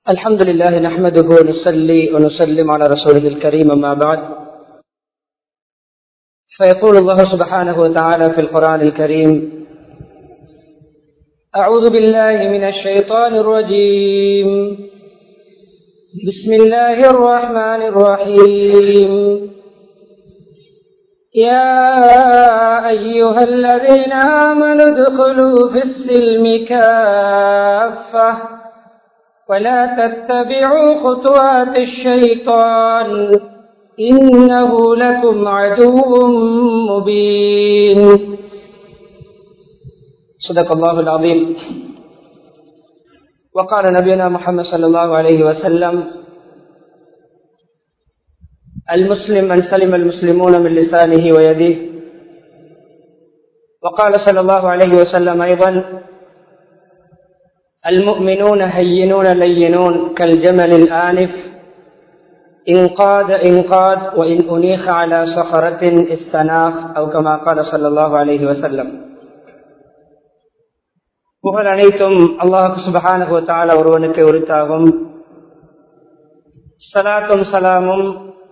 الحمد لله نحمده ونصلي ونسلم على رسوله الكريم أما بعد فيقول الله سبحانه وتعالى في القرآن الكريم أعوذ بالله من الشيطان الرجيم بسم الله الرحمن الرحيم يا أيها الذين آمنوا ادخلوا في السلم كافة ولا تتبعوا خطوات الشيطان إنه لكم عدو مبين صدق الله العظيم وقال نبينا محمد صلى الله عليه وسلم المسلم من سلم المسلمون من لسانه ويده وقال صلى الله عليه وسلم أيضا المؤمنون هينون لينون كالجمل الآنف إن قاد إن قاد وإن أنيخ على صخرة استناخ أو كما قال صلى الله عليه وسلم புகழ் அனைத்தும் அல்லாஹு சுபஹானஹு தால ஒருவனுக்கு உரித்தாகும் சலாத்தும் சலாமும்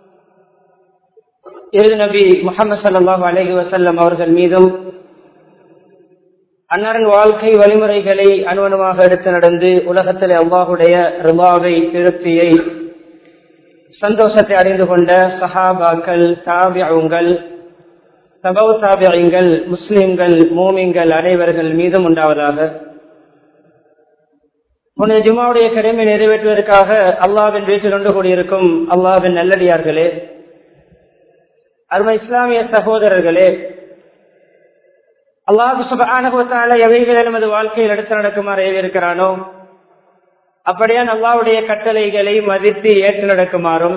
இரு நபி முகமது சல்லாஹூ அலஹி வசல்லம் அவர்கள் மீதும் அன்னாரின் வாழ்க்கை வழிமுறைகளை அனுவனமாக எடுத்து நடந்து உலகத்தில் அவ்வாஹுடைய ரிவாவை திருப்தியை சந்தோஷத்தை அறிந்து கொண்ட சஹாபாக்கள் தாபியங்கள் சபவ் தாபியங்கள் முஸ்லிம்கள் மூமிங்கள் அனைவர்கள் மீதும் உண்டாவதாக புனித ஜுமாவுடைய கடமை நிறைவேற்றுவதற்காக அல்லாவின் வீட்டில் ஒன்று கூடியிருக்கும் அல்லாவின் நல்லடியார்களே அருமை இஸ்லாமிய சகோதரர்களே அல்லாஹு சுபானுவத்தால எவைகளை நமது வாழ்க்கையில் எடுத்து நடக்குமாறு ஏவிருக்கிறானோ அப்படியான் அல்லாவுடைய கட்டளைகளை மதித்து ஏற்று நடக்குமாறும்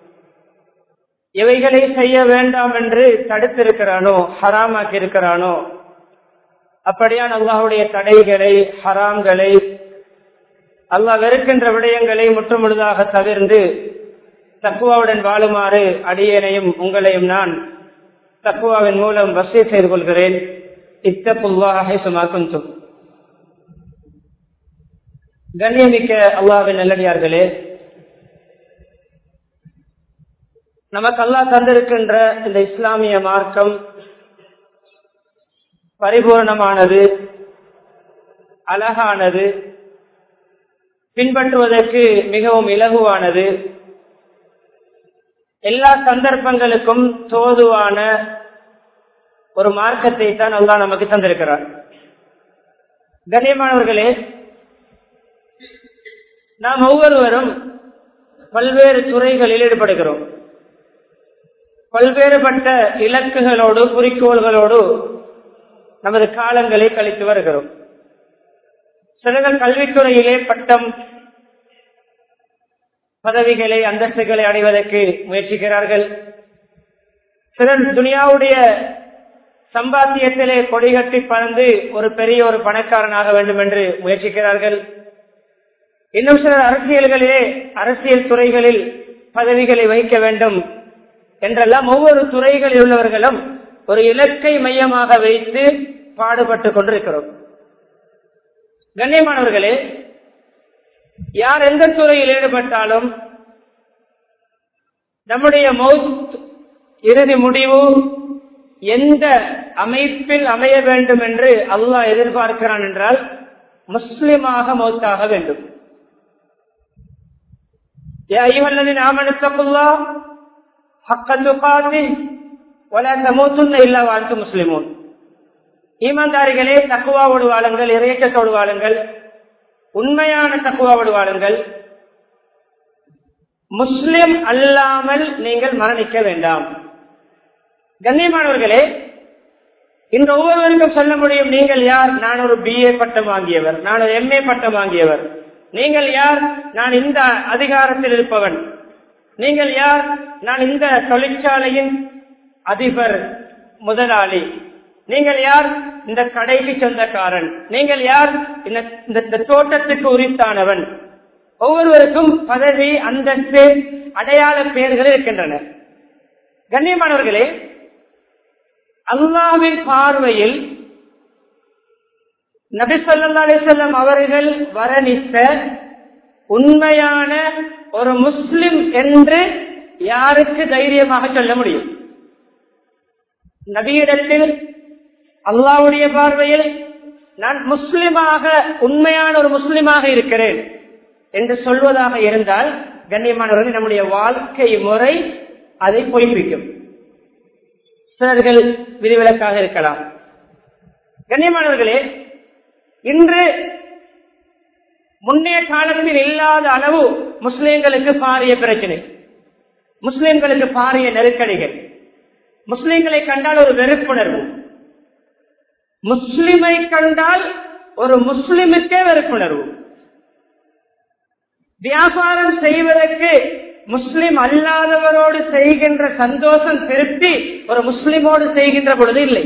எவைகளை செய்ய வேண்டாம் என்று தடுத்திருக்கிறானோ ஹராமாக்கி இருக்கிறானோ அப்படியான் அல்லாஹுடைய தடைகளை ஹராம்களை அல்லாஹ் வெறுக்கின்ற விடயங்களை முற்றுமுழுதாக தவிர்ந்து தக்குவாவுடன் வாழுமாறு அடியேனையும் உங்களையும் நான் தக்குவாவின் மூலம் வசதி செய்து கொள்கிறேன் இத்தப்புல்லாஹை சுமாக்கும் கண்ணியமிக்க அல்லாவின் நல்லடியார்களே நமக்கு அல்லா தந்திருக்கின்ற இந்த இஸ்லாமிய மார்க்கம் பரிபூர்ணமானது அழகானது பின்பற்றுவதற்கு மிகவும் இலகுவானது எல்லா சந்தர்ப்பங்களுக்கும் தோதுவான ஒரு மார்க்கத்தை தான் அல்லா நமக்கு தந்திருக்கிறார் கண்ணியமானவர்களே நாம் ஒவ்வொருவரும் பல்வேறு துறைகளில் ஈடுபடுகிறோம் பல்வேறுபட்ட இலக்குகளோடு குறிக்கோள்களோடு நமது காலங்களை கழித்து வருகிறோம் சிலர்கள் கல்வித்துறையிலே பட்டம் பதவிகளை அந்தஸ்துகளை அடைவதற்கு முயற்சிக்கிறார்கள் சிலர் துனியாவுடைய சம்பாத்தியத்திலே கொடிகட்டி பறந்து ஒரு பெரிய ஒரு பணக்காரனாக வேண்டும் என்று முயற்சிக்கிறார்கள் இன்னும் சிலர் அரசியல்களிலே அரசியல் துறைகளில் பதவிகளை வைக்க வேண்டும் என்றெல்லாம் ஒவ்வொரு துறைகளில் உள்ளவர்களும் ஒரு இலக்கை மையமாக வைத்து பாடுபட்டு கொண்டிருக்கிறோம் கண்ணியமானவர்களே யார் எந்த துறையில் ஈடுபட்டாலும் நம்முடைய மௌத் இறுதி முடிவு எந்த அமைப்பில் அமைய வேண்டும் என்று அல்லாஹ் எதிர்பார்க்கிறான் என்றால் முஸ்லிமாக மௌத்தாக வேண்டும் முஸ்லிமோன் ஈமான்தாரிகளே தக்குவாவோடு வாழுங்கள் இறையற்றத்தோடு வாழுங்கள் உண்மையான தக்குவாவோடு வாழுங்கள் முஸ்லிம் அல்லாமல் நீங்கள் மரணிக்க வேண்டாம் கண்ணியமானவர்களே இந்த ஒவ்வொருவருக்கும் சொல்ல முடியும் நீங்கள் யார் நான் ஒரு பிஏ பட்டம் வாங்கியவர் நான் ஒரு எம்ஏ பட்டம் வாங்கியவர் நீங்கள் யார் நான் இந்த அதிகாரத்தில் இருப்பவன் நீங்கள் யார் நான் இந்த தொழிற்சாலையின் அதிபர் முதலாளி நீங்கள் யார் இந்த கடைக்கு சொந்தக்காரன் நீங்கள் யார் இந்த தோட்டத்துக்கு உரித்தானவன் ஒவ்வொருவருக்கும் பதவி அந்தஸ்து அடையாள பெயர்கள் இருக்கின்றன கண்ணியமானவர்களே அல்லாவின் பார்வையில் நபி சொல்லா அலிசல்லம் அவர்கள் வர்ணித்த உண்மையான ஒரு முஸ்லிம் என்று யாருக்கு தைரியமாக சொல்ல முடியும் நபியிடத்தில் அல்லாவுடைய பார்வையில் நான் முஸ்லிமாக உண்மையான ஒரு முஸ்லிமாக இருக்கிறேன் என்று சொல்வதாக இருந்தால் கண்ணியமானவர்கள் நம்முடைய வாழ்க்கை முறை அதை பொய்ப்பிக்கும் சிலர்கள் விதிவிலக்காக இருக்கலாம் கண்ணியமானவர்களே இன்று முன்னைய காலத்தில் இல்லாத அளவு முஸ்லிம்களுக்கு பாரிய பிரச்சனை முஸ்லிம்களுக்கு பாரிய நெருக்கடிகள் முஸ்லிம்களை கண்டால் ஒரு வெறுப்புணர்வு முஸ்லிமை கண்டால் ஒரு முஸ்லிமுக்கே வெறுப்புணர்வு வியாபாரம் செய்வதற்கு முஸ்லிம் அல்லாதவரோடு செய்கின்ற சந்தோஷம் திருப்தி ஒரு முஸ்லிமோடு செய்கின்ற பொழுது இல்லை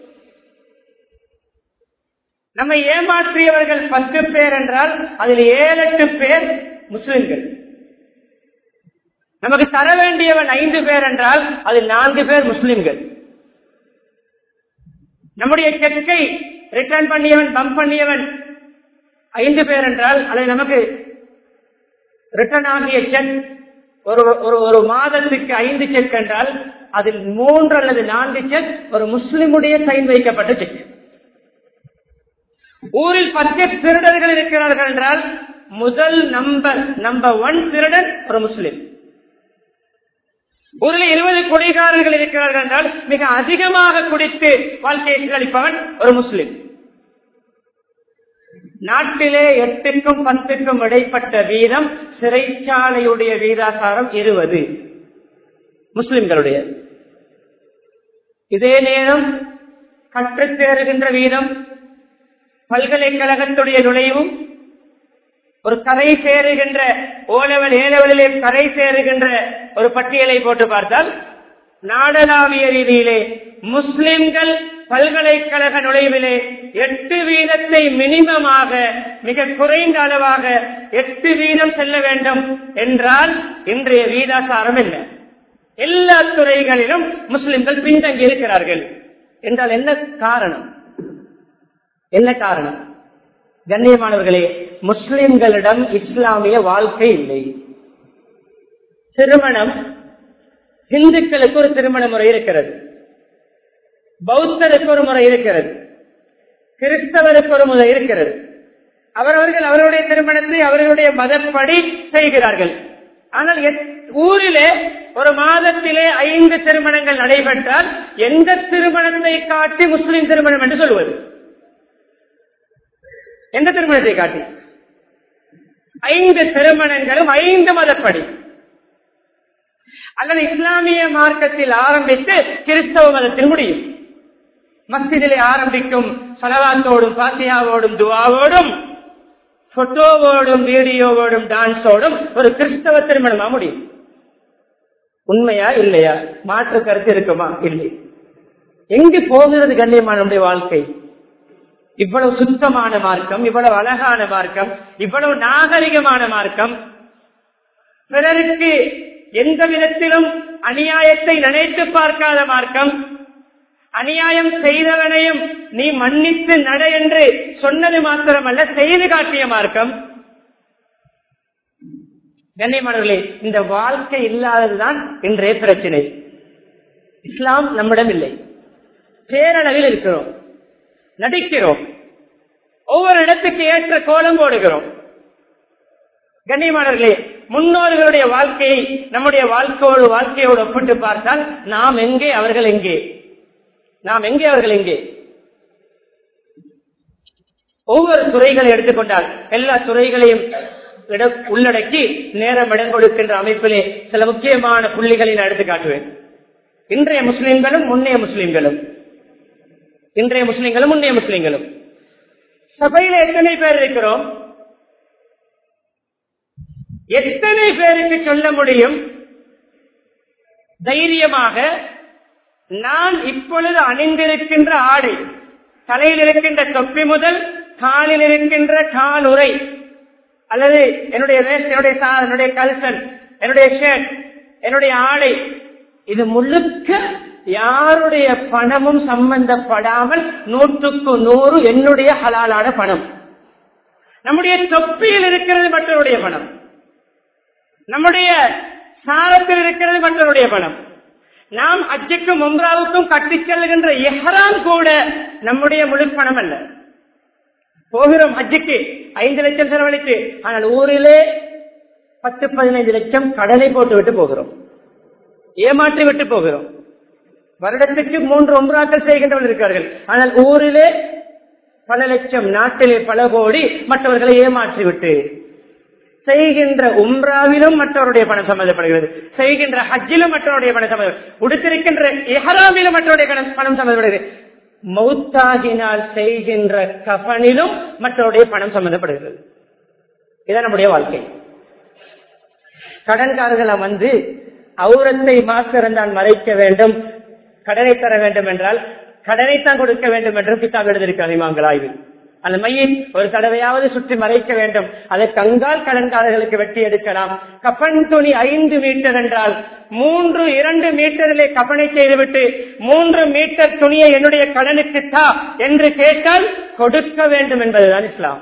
நம்ம ஏமாற்றியவர்கள் பத்து பேர் என்றால் அதில் ஏழு எட்டு பேர் முஸ்லிம்கள் நமக்கு தர வேண்டியவன் ஐந்து பேர் என்றால் அதில் நான்கு பேர் முஸ்லிம்கள் நம்முடைய செக்கை ரிட்டர்ன் பண்ணியவன் பம்ப் பண்ணியவன் ஐந்து பேர் என்றால் அதை நமக்கு ரிட்டர்ன் ஆகிய செக் ஒரு ஒரு ஒரு மாதத்துக்கு ஐந்து செக் என்றால் அதில் மூன்று அல்லது நான்கு செக் ஒரு முஸ்லிமுடைய சைன் வைக்கப்பட்ட செக் ஊரில் பத்து திருடர்கள் இருக்கிறார்கள் என்றால் முதல் நம்பர் நம்பர் ஒன் திருடன் ஒரு முஸ்லிம் ஊரில் இருபது குடிகாரர்கள் இருக்கிறார்கள் என்றால் மிக அதிகமாக குடித்து வாழ்க்கையை சீரழிப்பவன் ஒரு முஸ்லிம் நாட்டிலே எட்டுக்கும் பத்துக்கும் இடைப்பட்ட வீதம் சிறைச்சாலையுடைய வீதாசாரம் இருபது முஸ்லிம்களுடைய இதே நேரம் கற்றுத் தேறுகின்ற வீதம் பல்கலைக்கழகத்துடைய நுழைவும் ஒரு கரை சேருகின்ற ஓலவல் ஏலவலிலே கரை சேருகின்ற ஒரு பட்டியலை போட்டு பார்த்தால் நாடளாவிய ரீதியிலே முஸ்லிம்கள் பல்கலைக்கழக நுழைவிலே எட்டு வீதத்தை மினிமமாக மிக குறைந்த அளவாக எட்டு வீதம் செல்ல வேண்டும் என்றால் இன்றைய வீதாசாரம் என்ன எல்லா துறைகளிலும் முஸ்லிம்கள் பின்தங்கி இருக்கிறார்கள் என்றால் என்ன காரணம் என்ன காரணம் கண்ணியமானவர்களே முஸ்லிம்களிடம் இஸ்லாமிய வாழ்க்கை இல்லை திருமணம் இந்துக்களுக்கு ஒரு திருமண முறை இருக்கிறது பௌத்தருக்கு ஒரு முறை இருக்கிறது கிறிஸ்தவருக்கு ஒரு முறை இருக்கிறது அவரவர்கள் அவர்களுடைய திருமணத்தை அவர்களுடைய மதப்படி செய்கிறார்கள் ஆனால் ஊரிலே ஒரு மாதத்திலே ஐந்து திருமணங்கள் நடைபெற்றால் எந்த திருமணத்தை காட்டி முஸ்லிம் திருமணம் என்று சொல்வது எந்த திருமணத்தை காட்டி ஐந்து திருமணங்களும் ஐந்து மதப்படி அல்லது இஸ்லாமிய மார்க்கத்தில் ஆரம்பித்து கிறிஸ்தவ மதத்தில் முடியும் மஸ்திதிலே ஆரம்பிக்கும் சலவாத்தோடும் பாத்தியாவோடும் துவாவோடும் போட்டோவோடும் வீடியோவோடும் டான்ஸோடும் ஒரு கிறிஸ்தவ திருமணமா முடியும் உண்மையா இல்லையா மாற்று கருத்து இருக்குமா இல்லை எங்கு போகிறது கண்ணியமான வாழ்க்கை இவ்வளவு சுத்தமான மார்க்கம் இவ்வளவு அழகான மார்க்கம் இவ்வளவு நாகரிகமான மார்க்கம் பிறருக்கு எந்த விதத்திலும் அநியாயத்தை நினைத்து பார்க்காத மார்க்கம் அநியாயம் செய்தவனையும் நீ மன்னித்து நட என்று சொன்னது மாத்திரமல்ல செய்து காட்டிய மார்க்கம் கண்ணியமானவர்களே இந்த வாழ்க்கை இல்லாததுதான் இன்றைய பிரச்சனை இஸ்லாம் நம்மிடம் இல்லை பேரளவில் இருக்கிறோம் நடிக்கிறோம் ஒவ்வொரு இடத்துக்கு ஏற்ற கோலம் போடுகிறோம் கண்ணியமானவர்களே முன்னோர்களுடைய வாழ்க்கையை நம்முடைய வாழ்க்கையோடு வாழ்க்கையோடு ஒப்பிட்டு பார்த்தால் நாம் எங்கே அவர்கள் எங்கே நாம் எங்கே அவர்கள் எங்கே ஒவ்வொரு துறைகளை எடுத்துக்கொண்டால் எல்லா துறைகளையும் உள்ளடக்கி நேரம் இடம் கொடுக்கின்ற அமைப்பிலே சில முக்கியமான புள்ளிகளை நான் எடுத்து காட்டுவேன் இன்றைய முஸ்லிம்களும் முன்னைய முஸ்லிம்களும் இன்றைய முஸ்லிம்களும் முன்னைய முஸ்லிம்களும் சபையில எத்தனை பேர் இருக்கிறோம் எத்தனை பேருக்கு சொல்ல முடியும் தைரியமாக நான் இப்பொழுது அணிந்திருக்கின்ற ஆடை தலையில் இருக்கின்ற தொப்பி முதல் காலில் இருக்கின்ற கால் உரை அல்லது என்னுடைய வேஸ்ட் என்னுடைய என்னுடைய கல்சன் என்னுடைய ஷர்ட் என்னுடைய ஆடை இது முழுக்க யாருடைய பணமும் சம்பந்தப்படாமல் நூற்றுக்கு நூறு என்னுடைய ஹலாலான பணம் நம்முடைய தொப்பியில் இருக்கிறது மற்றவருடைய பணம் நம்முடைய சாரத்தில் இருக்கிறது மற்றவருடைய பணம் நாம் அஜுக்கும் ஒன்றாவுக்கும் கட்டிச் செல்கின்ற எஹரான் கூட நம்முடைய முழு பணம் அல்ல போகிறோம் அஜுக்கு ஐந்து லட்சம் செலவழித்து ஆனால் ஊரிலே பத்து பதினைந்து லட்சம் கடனை போட்டு விட்டு போகிறோம் ஏமாற்றி விட்டு போகிறோம் வருடத்துக்கு மூன்று ஒன்றாக்கள் செய்கின்றவர்கள் இருக்கிறார்கள் ஆனால் ஊரிலே பல லட்சம் நாட்டிலே பல கோடி மற்றவர்களை ஏமாற்றி விட்டு செய்கின்ற உம்ராவிலும் மற்றவருடைய பணம் சம்மந்தப்படுகிறது செய்கின்ற ஹஜ்ஜிலும் மற்றவருடைய பணம் சம்மந்தம் உடுத்திருக்கின்ற எஹராமிலும் மற்றவருடைய பணம் பணம் சம்மந்தப்படுகிறது மௌத்தாகினால் செய்கின்ற கஃனிலும் மற்றவருடைய பணம் சம்பந்தப்படுகிறது இதான் நம்முடைய வாழ்க்கை கடன்காரர்களை வந்து அவுரத்தை மாத்திரம் தான் மறைக்க வேண்டும் கடனை தர வேண்டும் என்றால் கடனைத்தான் கொடுக்க வேண்டும் என்று கிதாப் எழுதியிருக்கிறார் இமாம்கள் ஆய்வில் அந்த மையை ஒரு தடவையாவது சுற்றி மறைக்க வேண்டும் அதை கங்கால் கடன்காரர்களுக்கு வெட்டி எடுக்கலாம் கப்பன் துணி ஐந்து மீட்டர் என்றால் மூன்று இரண்டு மீட்டரிலே கப்பனை செய்துவிட்டு மூன்று மீட்டர் துணியை என்னுடைய கடனுக்கு தா என்று கேட்டால் கொடுக்க வேண்டும் என்பதுதான் இஸ்லாம்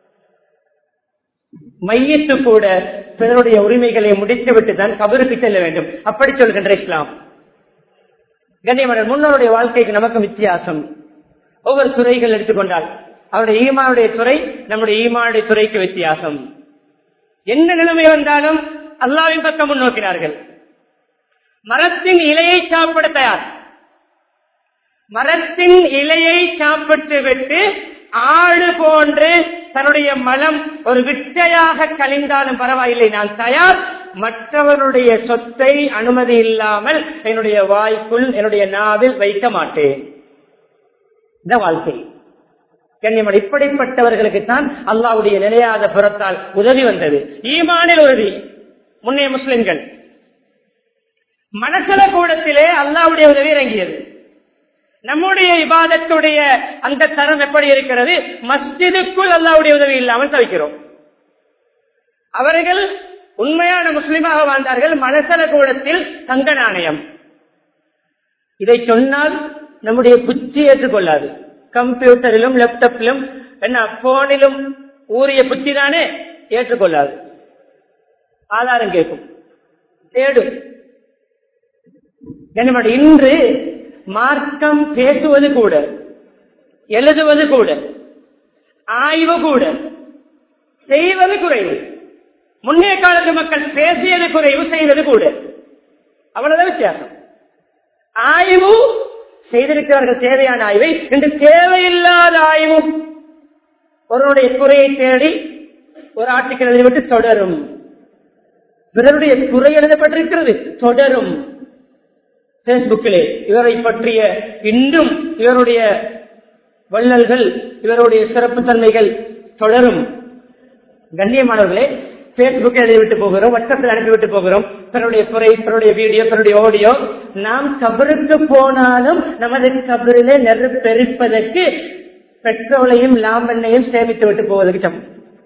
மையத்து கூட பிறருடைய உரிமைகளை முடித்துவிட்டு தான் கபருக்கு செல்ல வேண்டும் அப்படி சொல்கின்ற இஸ்லாம் கண்ணியமனர் முன்னோருடைய வாழ்க்கைக்கு நமக்கு வித்தியாசம் ஒவ்வொரு துறைகள் எடுத்துக்கொண்டால் அவருடைய ஈமானுடைய துறை நம்முடைய ஈமானுடைய துறைக்கு வித்தியாசம் என்ன நிலைமை வந்தாலும் அல்லாவின் பக்கம் முன்னோக்கினார்கள் மரத்தின் இலையை சாப்பிட தயார் மரத்தின் இலையை சாப்பிட்டு விட்டு ஆடு போன்று தன்னுடைய மலம் ஒரு விட்டையாக கழிந்தாலும் பரவாயில்லை நான் தயார் மற்றவருடைய சொத்தை அனுமதி இல்லாமல் என்னுடைய வாய்க்குள் என்னுடைய நாவில் வைக்க மாட்டேன் இந்த வாழ்க்கை கண்ணியமன் இப்படிப்பட்டவர்களுக்கு தான் அல்லாவுடைய நிலையாத புறத்தால் உதவி வந்தது ஈமானில் உதவி முன்னே முஸ்லிம்கள் மனசல கூடத்திலே அல்லாவுடைய உதவி இறங்கியது நம்முடைய இபாதத்துடைய அந்த தரம் எப்படி இருக்கிறது மஸ்ஜிதுக்குள் அல்லாவுடைய உதவி இல்லாமல் தவிக்கிறோம் அவர்கள் உண்மையான முஸ்லிமாக வாழ்ந்தார்கள் மனசல கூடத்தில் தங்க நாணயம் இதை சொன்னால் நம்முடைய புத்தி ஏற்றுக்கொள்ளாது கம்ப்யூட்டரிலும் லேப்டாப்பிலும் என்ன போனிலும் ஊறிய புத்தி தானே ஏற்றுக்கொள்ளாது ஆதாரம் கேட்கும் தேடும் இன்று மார்க்கம் பேசுவது கூட எழுதுவது கூட ஆய்வு கூட செய்வது குறைவு முன்னே காலத்து மக்கள் பேசியது குறைவு செய்வது கூட அவ்வளவுதான் வித்தியாசம் ஆய்வு செய்திருக்கிறார்கள் தேவையான ஆய்வை இன்று தேவையில்லாத ஆய்வும் ஒருவருடைய குறையை தேடி ஒரு ஆர்டிக்கல் எழுதிவிட்டு தொடரும் பிறருடைய குறை எழுதப்பட்டிருக்கிறது தொடரும் பேஸ்புக்கிலே இவரை பற்றிய இன்னும் இவருடைய வள்ளல்கள் இவருடைய சிறப்பு தன்மைகள் தொடரும் கண்ணியமானவர்களே பேஸ்புக் எழுதிவிட்டு போகிறோம் வாட்ஸ்அப்பில் அனுப்பிவிட்டு போகிறோம் பிறருடைய குறை பிறருடைய வீடியோ பிறருடைய ஆடியோ நாம் கபருக்கு போனாலும் நமது கபரிலே நெருப்பெரிப்பதற்கு பெட்ரோலையும் லாம்பெண்ணையும் சேமித்து விட்டு போவதற்கு சமம்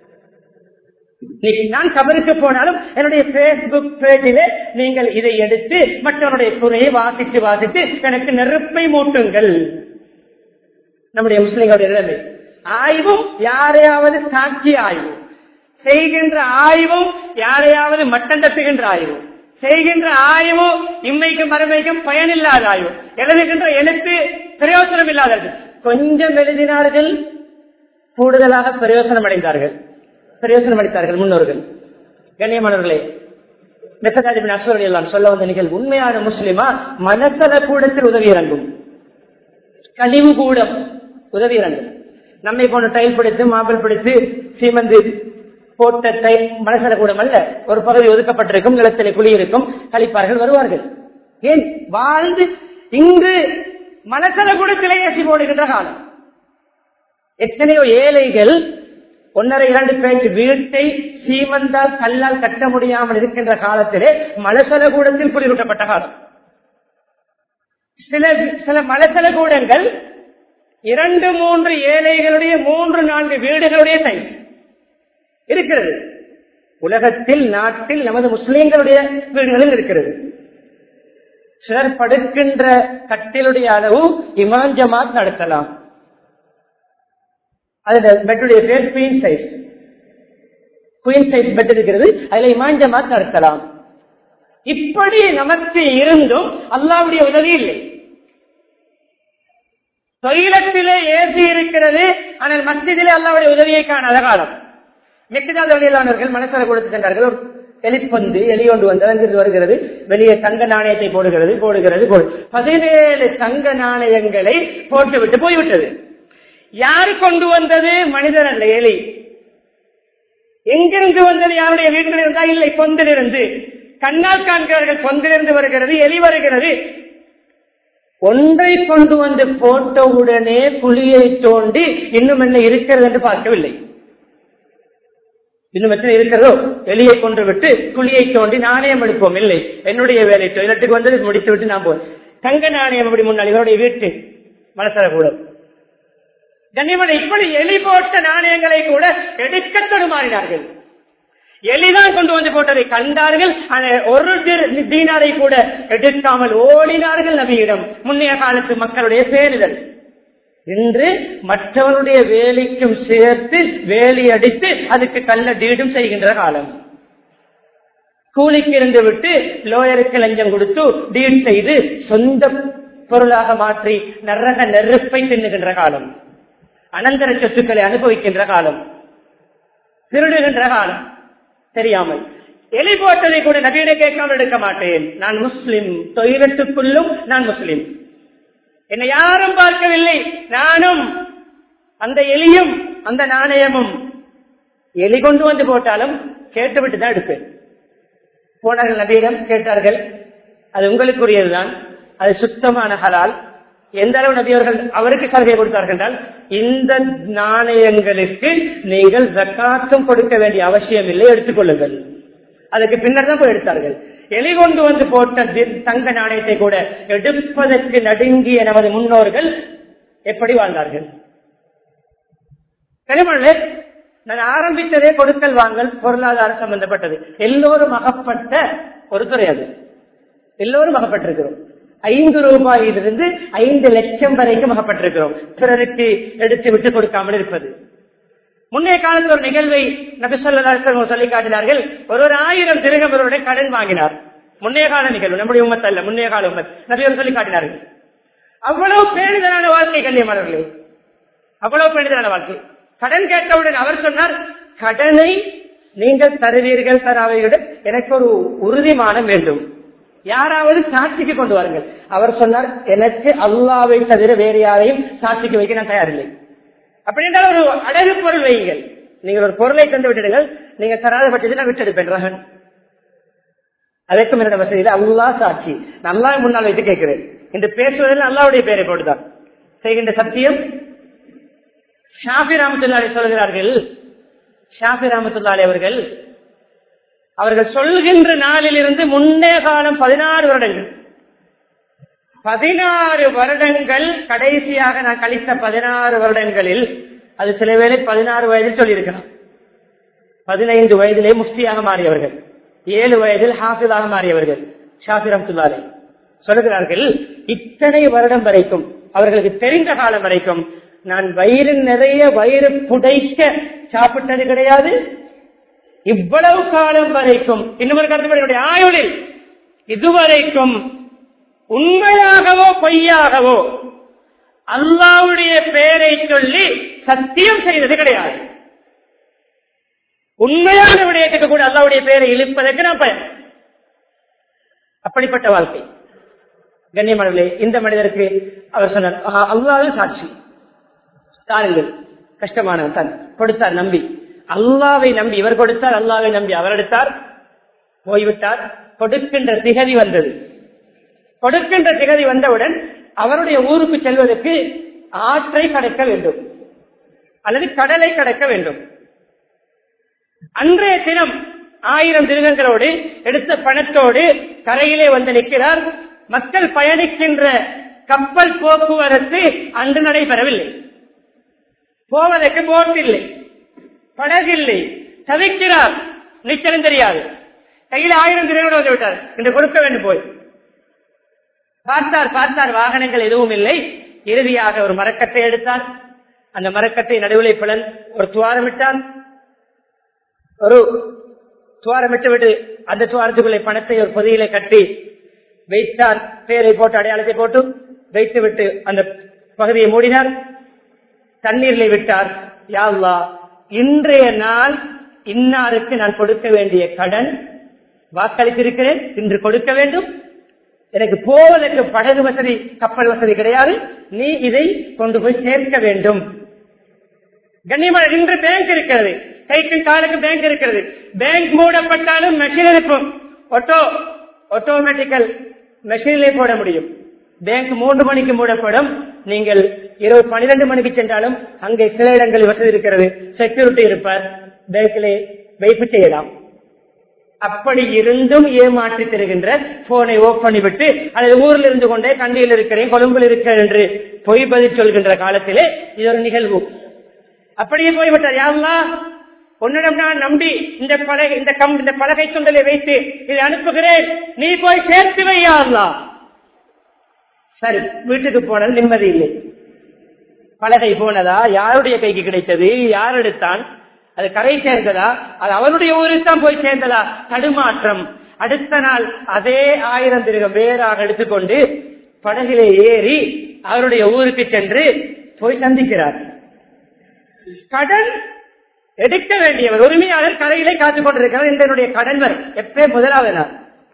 நான் கபருக்கு போனாலும் என்னுடைய பேஸ்புக் பேஜிலே நீங்கள் இதை எடுத்து மற்றவருடைய குறையை வாசித்து வாசித்து எனக்கு நெருப்பை மூட்டுங்கள் நம்முடைய முஸ்லிம்களுடைய நிலைமை ஆய்வும் யாரையாவது சாட்சி ஆய்வு செய்கின்ற ஆய்வும் யாரையாவது மட்டம் தட்டுகின்ற ஆய்வு செய்கின்ற ஆய்வு இம்மைக்கும் மறுமைக்கும் பயனில்லாத ஆய்வு எழுதுகின்ற எழுத்து பிரயோசனம் இல்லாதது கொஞ்சம் எழுதினார்கள் கூடுதலாக பிரயோசனம் அடைந்தார்கள் பிரயோசனம் அளித்தார்கள் முன்னோர்கள் கண்ணியமானவர்களே மெசகாஜிபின் அஸ்வரடி எல்லாம் சொல்ல வந்த நிகழ்வு உண்மையான முஸ்லிமா மனசல கூடத்தில் உதவி இறங்கும் கழிவு கூடம் உதவி இறங்கும் நம்மை போன டைல் பிடித்து மாபிள் பிடித்து சீமந்து போட்ட டைல் மனசல கூடம் அல்ல ஒரு பகுதி ஒதுக்கப்பட்டிருக்கும் நிலத்திலே குழி இருக்கும் கழிப்பார்கள் வருவார்கள் ஏன் வாழ்ந்து இங்கு மனசல கூடத்திலே ஏசி போடுகின்ற காலம் எத்தனையோ ஏழைகள் ஒன்னரை இரண்டு பேச்சு வீட்டை சீமந்தால் கல்லால் கட்ட முடியாமல் இருக்கின்ற காலத்திலே மலசல கூடத்தில் குளிரூட்டப்பட்ட காலம் சில சில மலசல கூடங்கள் இரண்டு மூன்று ஏழைகளுடைய மூன்று நான்கு வீடுகளுடைய சைஸ் இருக்கிறது உலகத்தில் நாட்டில் நமது முஸ்லிம்களுடைய வீடுகளில் இருக்கிறது சிலர் படுக்கின்ற கட்டிலுடைய அளவு இமான் ஜமாத் நடத்தலாம் அது பெட்டுடைய பேர் queen size queen size bed இருக்கிறது அதுல இமாம் ஜமாத் நடத்தலாம் இப்படி நமக்கு இருந்தும் அல்லாவுடைய உதவி இல்லை தொழிலத்திலே ஏசி இருக்கிறது ஆனால் மஸ்ஜிதிலே அல்லாவுடைய உதவியை காணாத காலம் மிக்கதாத வழியிலானவர்கள் மனசர கொடுத்து சென்றார்கள் ஒரு எலிப்பந்து எலி கொண்டு வந்து அங்கிருந்து வருகிறது வெளியே தங்க நாணயத்தை போடுகிறது போடுகிறது போடு பதினேழு தங்க நாணயங்களை போட்டுவிட்டு போய்விட்டது யாரு கொண்டு வந்தது மனிதன் அல்ல எலி எங்கிருந்து வந்தது யாருடைய வீட்டில் இருந்தா இல்லை பொந்திலிருந்து கண்ணால் காண்கிறார்கள் பொந்திலிருந்து வருகிறது எலி வருகிறது ஒன்றை கொண்டு வந்து போட்டவுடனே குழியை தோண்டி இன்னும் என்ன இருக்கிறது என்று பார்க்கவில்லை இன்னும் எத்தனை இருக்கிறதோ எலியை கொண்டு விட்டு குழியை தோண்டி நாணயம் எடுப்போம் இல்லை என்னுடைய வேலை டொய்லெட்டுக்கு வந்தது முடித்து விட்டு நான் போவேன் தங்க நாணயம் அப்படி முன்னால் இவருடைய வீட்டு மனசரக்கூடம் கண்ணியமனை இப்படி எலி போட்ட நாணயங்களை கூட எடுக்க தடுமாறினார்கள் எலிதான் கொண்டு வந்து போட்டதை கண்டார்கள் ஆனால் ஒரு தீனாரை கூட எடுக்காமல் ஓடினார்கள் நபியிடம் முன்னைய காலத்து மக்களுடைய பேரிதல் இன்று மற்றவருடைய வேலைக்கும் சேர்த்து வேலி அடித்து அதுக்கு கல்ல டீடும் செய்கின்ற காலம் கூலிக்கு இருந்து விட்டு லோயருக்கு லஞ்சம் கொடுத்து டீட் செய்து சொந்த பொருளாக மாற்றி நரக நெருப்பை தின்னுகின்ற காலம் அனந்தர சொத்துக்களை அனுபவிக்கின்ற காலம் திருடுகின்ற காலம் தெரியாமல் எலி போட்டதை கூட நபியிட கேட்காமல் எடுக்க மாட்டேன் நான் முஸ்லிம் தொழிலத்துக்குள்ளும் நான் முஸ்லிம் என்னை யாரும் பார்க்கவில்லை நானும் அந்த எலியும் அந்த நாணயமும் எலி கொண்டு வந்து போட்டாலும் கேட்டுவிட்டு தான் எடுப்பேன் போனார்கள் நபியிடம் கேட்டார்கள் அது உங்களுக்குரியதுதான் அது சுத்தமான ஹலால் எந்த அளவு நபி அவர்கள் அவருக்கு சலுகை கொடுத்தார்கள் என்றால் இந்த நாணயங்களுக்கு நீங்கள் ஜக்காத்தும் கொடுக்க வேண்டிய அவசியம் இல்லை எடுத்துக்கொள்ளுங்கள் அதுக்கு பின்னர் தான் போய் எடுத்தார்கள் எலி கொண்டு வந்து போட்ட தங்க நாணயத்தை கூட எடுப்பதற்கு நடுங்கிய நமது முன்னோர்கள் எப்படி வாழ்ந்தார்கள் கனிமொழி நான் ஆரம்பித்ததே கொடுக்கல் வாங்கல் பொருளாதாரம் சம்பந்தப்பட்டது எல்லோரும் அகப்பட்ட ஒரு துறை அது எல்லோரும் அகப்பட்டிருக்கிறோம் ஐந்து ரூபாயிலிருந்து ஐந்து லட்சம் வரைக்கும் அகப்பட்டிருக்கிறோம் பிறருக்கு எடுத்து விட்டு கொடுக்காமல் இருப்பது முன்னைய காலத்தில் ஒரு நிகழ்வை நபிசல்லாசன் சொல்லி காட்டினார்கள் ஒரு ஒரு ஆயிரம் திருகம்பருடைய கடன் வாங்கினார் முன்னைய கால நிகழ்வு நம்முடைய உமத் அல்ல முன்னைய கால உமத் நபியர் சொல்லி காட்டினார்கள் அவ்வளவு பேணுதலான வாழ்க்கை கண்ணியமானவர்களே அவ்வளவு பேணுதலான வாழ்க்கை கடன் கேட்டவுடன் அவர் சொன்னார் கடனை நீங்கள் தருவீர்கள் தராவீர்கள் எனக்கு ஒரு உறுதிமானம் வேண்டும் யாராவது சாட்சிக்கு கொண்டு வாருங்கள் அவர் சொன்னார் எனக்கு அல்லாவை தவிர வேறு யாரையும் சாட்சிக்கு வைக்க நான் தயாரில்லை அப்படி என்றால் ஒரு அழகு பொருள் வையுங்கள் நீங்கள் ஒரு பொருளை தந்து விட்டுடுங்கள் நீங்க தராத பட்சத்தில் நான் விட்டெடுப்பேன் ரகன் அதற்கும் என்னோட வசதியில் அல்லா சாட்சி நல்லா முன்னால் வைத்து கேட்கிறேன் என்று பேசுவதில் அல்லாவுடைய பெயரை போட்டுதான் செய்கின்ற சத்தியம் ஷாஃபி ராமத்துல்லாலே சொல்கிறார்கள் ஷாஃபி ராமத்துல்லாலே அவர்கள் அவர்கள் சொல்கின்ற நாளில் இருந்து முன்னே காலம் பதினாறு வருடங்கள் பதினாறு வருடங்கள் கடைசியாக நான் கழித்த பதினாறு வருடங்களில் அது சில வேளை பதினாறு வயதில் சொல்லியிருக்கலாம் பதினைந்து வயதிலே முஃப்தியாக மாறியவர்கள் ஏழு வயதில் ஹாஃபிதாக மாறியவர்கள் ஷாஃபி ரம்துல்லாலே சொல்லுகிறார்கள் இத்தனை வருடம் வரைக்கும் அவர்களுக்கு தெரிந்த காலம் வரைக்கும் நான் வயிறு நிறைய வயிறு புடைக்க சாப்பிட்டது கிடையாது இவ்வளவு காலம் வரைக்கும் இன்னொரு கருத்து ஆயுளில் இதுவரைக்கும் உண்மையாகவோ பொய்யாகவோ அல்லாவுடைய பெயரை சொல்லி சத்தியம் செய்தது கிடையாது உண்மையான விடயத்துக்கு கூட அல்லாவுடைய பெயரை இழுப்பதற்கு நான் பயன் அப்படிப்பட்ட வாழ்க்கை கண்ணியமானவர்களே இந்த மனிதருக்கு அவர் சொன்னார் அல்லாவே சாட்சி தாருங்கள் கஷ்டமானவன் தான் கொடுத்தார் நம்பி அல்லாவை நம்பி இவர் கொடுத்தார் அல்லாவை நம்பி அவர் எடுத்தார் போய்விட்டார் கொடுக்கின்ற திகதி வந்தது கொடுக்கின்ற திகதி வந்தவுடன் அவருடைய ஊருக்கு செல்வதற்கு ஆற்றை கடக்க வேண்டும் அல்லது கடலை கடக்க வேண்டும் அன்றைய தினம் ஆயிரம் திருகங்களோடு எடுத்த பணத்தோடு கரையிலே வந்து நிற்கிறார் மக்கள் பயணிக்கின்ற கப்பல் போக்குவரத்து அன்று நடைபெறவில்லை போவதற்கு போட் இல்லை படகில்லை தவிக்கிறார் நீச்சலும் தெரியாது கையில் ஆயிரம் திருகங்களோடு வந்து விட்டார் இன்று கொடுக்க வேண்டும் போய் பார்த்தார் பார்த்தார் வாகனங்கள் எதுவும் இல்லை இறுதியாக ஒரு மரக்கட்டை எடுத்தார் அந்த மரக்கட்டை நடுவிலை பிளன் ஒரு துவாரமிட்டார் ஒரு துவாரம் விட்டு விட்டு அந்த துவாரத்துக்குள்ளே பணத்தை ஒரு பொதியில கட்டி வைத்தார் பேரை போட்டு அடையாளத்தை போட்டு வைத்து விட்டு அந்த பகுதியை மூடினார் தண்ணீரில் விட்டார் யாழ்லா இன்றைய நாள் இன்னாருக்கு நான் கொடுக்க வேண்டிய கடன் வாக்களித்திருக்கிறேன் இன்று கொடுக்க வேண்டும் எனக்கு போவதற்கு படகு வசதி கப்பல் வசதி கிடையாது நீ இதை கொண்டு போய் சேர்க்க வேண்டும் கண்ணியமான இன்று பேங்க் இருக்கிறது கைக்கு காலுக்கு பேங்க் இருக்கிறது பேங்க் மூடப்பட்டாலும் மெஷின் இருக்கும் ஆட்டோ ஆட்டோமேட்டிக்கல் மெஷினிலே போட முடியும் பேங்க் மூன்று மணிக்கு மூடப்படும் நீங்கள் இரவு பனிரெண்டு மணிக்கு சென்றாலும் அங்கே சில இடங்களில் வசதி இருக்கிறது செக்யூரிட்டி இருப்பார் பேங்கிலே வைப்பு செய்யலாம் அப்படி இருந்தும் ஏமாற்றி தருகின்ற போனை ஓப் பண்ணிவிட்டு அல்லது ஊரில் இருந்து கொண்டே கண்டியில் இருக்கிறேன் கொழும்பில் இருக்கிறேன் என்று பொய் பதில் சொல்கின்ற காலத்திலே இது ஒரு நிகழ்வு அப்படியே போய்விட்டார் யாருலா உன்னிடம் நான் நம்பி இந்த பலகை இந்த கம் இந்த பலகை சுண்டலை வைத்து இதை அனுப்புகிறேன் நீ போய் சேர்த்து வையாருலா சரி வீட்டுக்கு போனது நிம்மதி இல்லை பலகை போனதா யாருடைய கைக்கு கிடைத்தது யார் எடுத்தான் அது கரை சேர்ந்ததா அது அவனுடைய ஊருக்கு தான் போய் சேர்ந்ததா தடுமாற்றம் அடுத்த நாள் அதே ஆயிரம் திருகம் வேறாக எடுத்துக்கொண்டு படகிலே ஏறி அவருடைய ஊருக்கு சென்று போய் சந்திக்கிறார் கடன் எடுக்க வேண்டியவர் உரிமையாளர் கரையிலே காத்துக் கொண்டிருக்கிறார் என்னுடைய கடன் வரும் எப்பே முதலாவது நாள்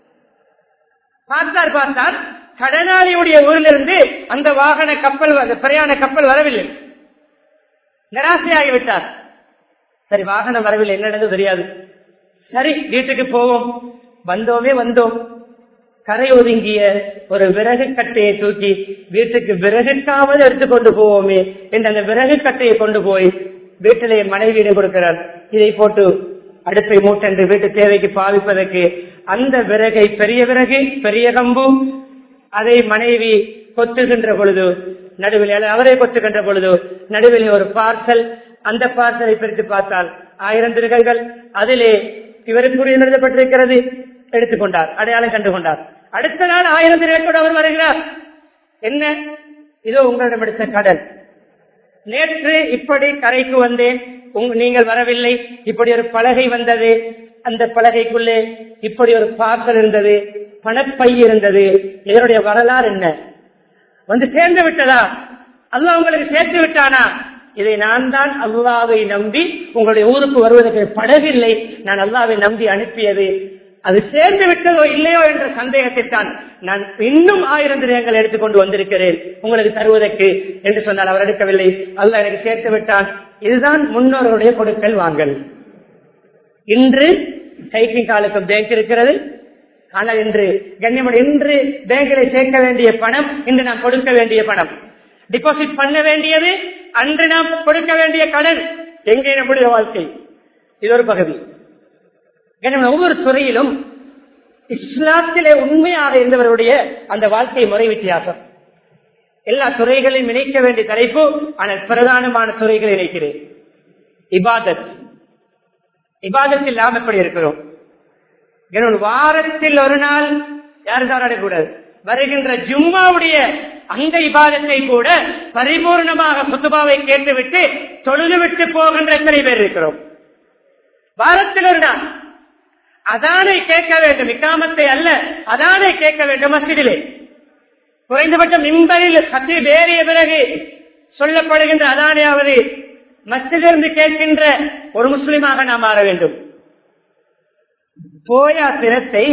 பார்த்தார் பார்த்தார் கடனாளியுடைய ஊரிலிருந்து அந்த வாகன கப்பல் அந்த பிரயாண கப்பல் வரவில்லை நிராசையாகிவிட்டார் சரி வாகனம் வரவில்லை என்ன நடந்தது தெரியாது சரி வீட்டுக்கு போவோம் வந்தோமே வந்தோம் கரை ஒதுங்கிய ஒரு விறகு கட்டையை தூக்கி வீட்டுக்கு விறகுக்காவது எடுத்துக்கொண்டு போவோமே என்று அந்த விறகு கட்டையை கொண்டு போய் வீட்டிலே மனைவியிடம் கொடுக்கிறார் இதை போட்டு அடுப்பை மூட்டென்று வீட்டு தேவைக்கு பாவிப்பதற்கு அந்த விறகை பெரிய விறகு பெரிய கம்பு அதை மனைவி கொத்துகின்ற பொழுது நடுவில் அவரை கொத்துகின்ற பொழுது நடுவில் ஒரு பார்சல் அந்த பார்சலை பிரித்து பார்த்தால் ஆயிரம் திருகங்கள் அதிலே இவருக்குரிய எழுதப்பட்டிருக்கிறது எடுத்துக்கொண்டார் அடையாளம் கண்டு கொண்டார் அடுத்த நாள் ஆயிரம் திருகத்தோடு அவர் வருகிறார் என்ன இதோ உங்களிடம் எடுத்த கடன் நேற்று இப்படி கரைக்கு வந்தேன் நீங்கள் வரவில்லை இப்படி ஒரு பலகை வந்தது அந்த பலகைக்குள்ளே இப்படி ஒரு பார்சல் இருந்தது பணப்பை இருந்தது இதனுடைய வரலாறு என்ன வந்து சேர்ந்து விட்டதா அல்ல உங்களுக்கு சேர்த்து விட்டானா இதை நான் தான் அல்லாவை நம்பி உங்களுடைய ஊருக்கு வருவதற்கு படவில்லை நான் அல்லாவை நம்பி அனுப்பியது அது சேர்ந்து விட்டதோ இல்லையோ என்ற சந்தேகத்தைத்தான் நான் இன்னும் ஆயிரம் திரயங்கள் எடுத்துக்கொண்டு வந்திருக்கிறேன் உங்களுக்கு தருவதற்கு என்று சொன்னால் அவர் எடுக்கவில்லை அல்ல எனக்கு சேர்த்து விட்டான் இதுதான் முன்னோர்களுடைய கொடுக்கல் வாங்கல் இன்று கைக்கிங் காலுக்கு பேங்க் இருக்கிறது ஆனால் இன்று கண்ணியமன் இன்று பேங்கிலே சேர்க்க வேண்டிய பணம் இன்று நாம் கொடுக்க வேண்டிய பணம் டிபாசிட் பண்ண வேண்டியது அன்று நாம் கொடுக்க வேண்டிய கடன் எங்கே நம்முடைய வாழ்க்கை இது ஒரு பகுதி ஒவ்வொரு துறையிலும் இஸ்லாத்திலே உண்மையாக இருந்தவருடைய அந்த வாழ்க்கை முறை வித்தியாசம் எல்லா துறைகளையும் இணைக்க வேண்டிய தலைப்பு ஆனால் பிரதானமான துறைகளை இணைக்கிறேன் இபாதத் இபாதத்தில் நாம் எப்படி இருக்கிறோம் வாரத்தில் ஒரு நாள் யாரும் தாராடக்கூடாது வருகின்ற ஜும்மாவுடைய அந்த இபாதத்தை கூட பரிபூர்ணமாக புத்துபாவை கேட்டுவிட்டு தொழுது விட்டு போகின்ற எத்தனை பேர் இருக்கிறோம் வாரத்தில் ஒரு நாள் அதானை கேட்க வேண்டும் இக்காமத்தை அல்ல அதானை கேட்க வேண்டும் மசிதிலே குறைந்தபட்சம் மின்பரில் கத்தி வேறிய பிறகு சொல்லப்படுகின்ற அதானையாவது மசிதிலிருந்து கேட்கின்ற ஒரு முஸ்லிமாக நாம் மாற வேண்டும் போயா தினத்தை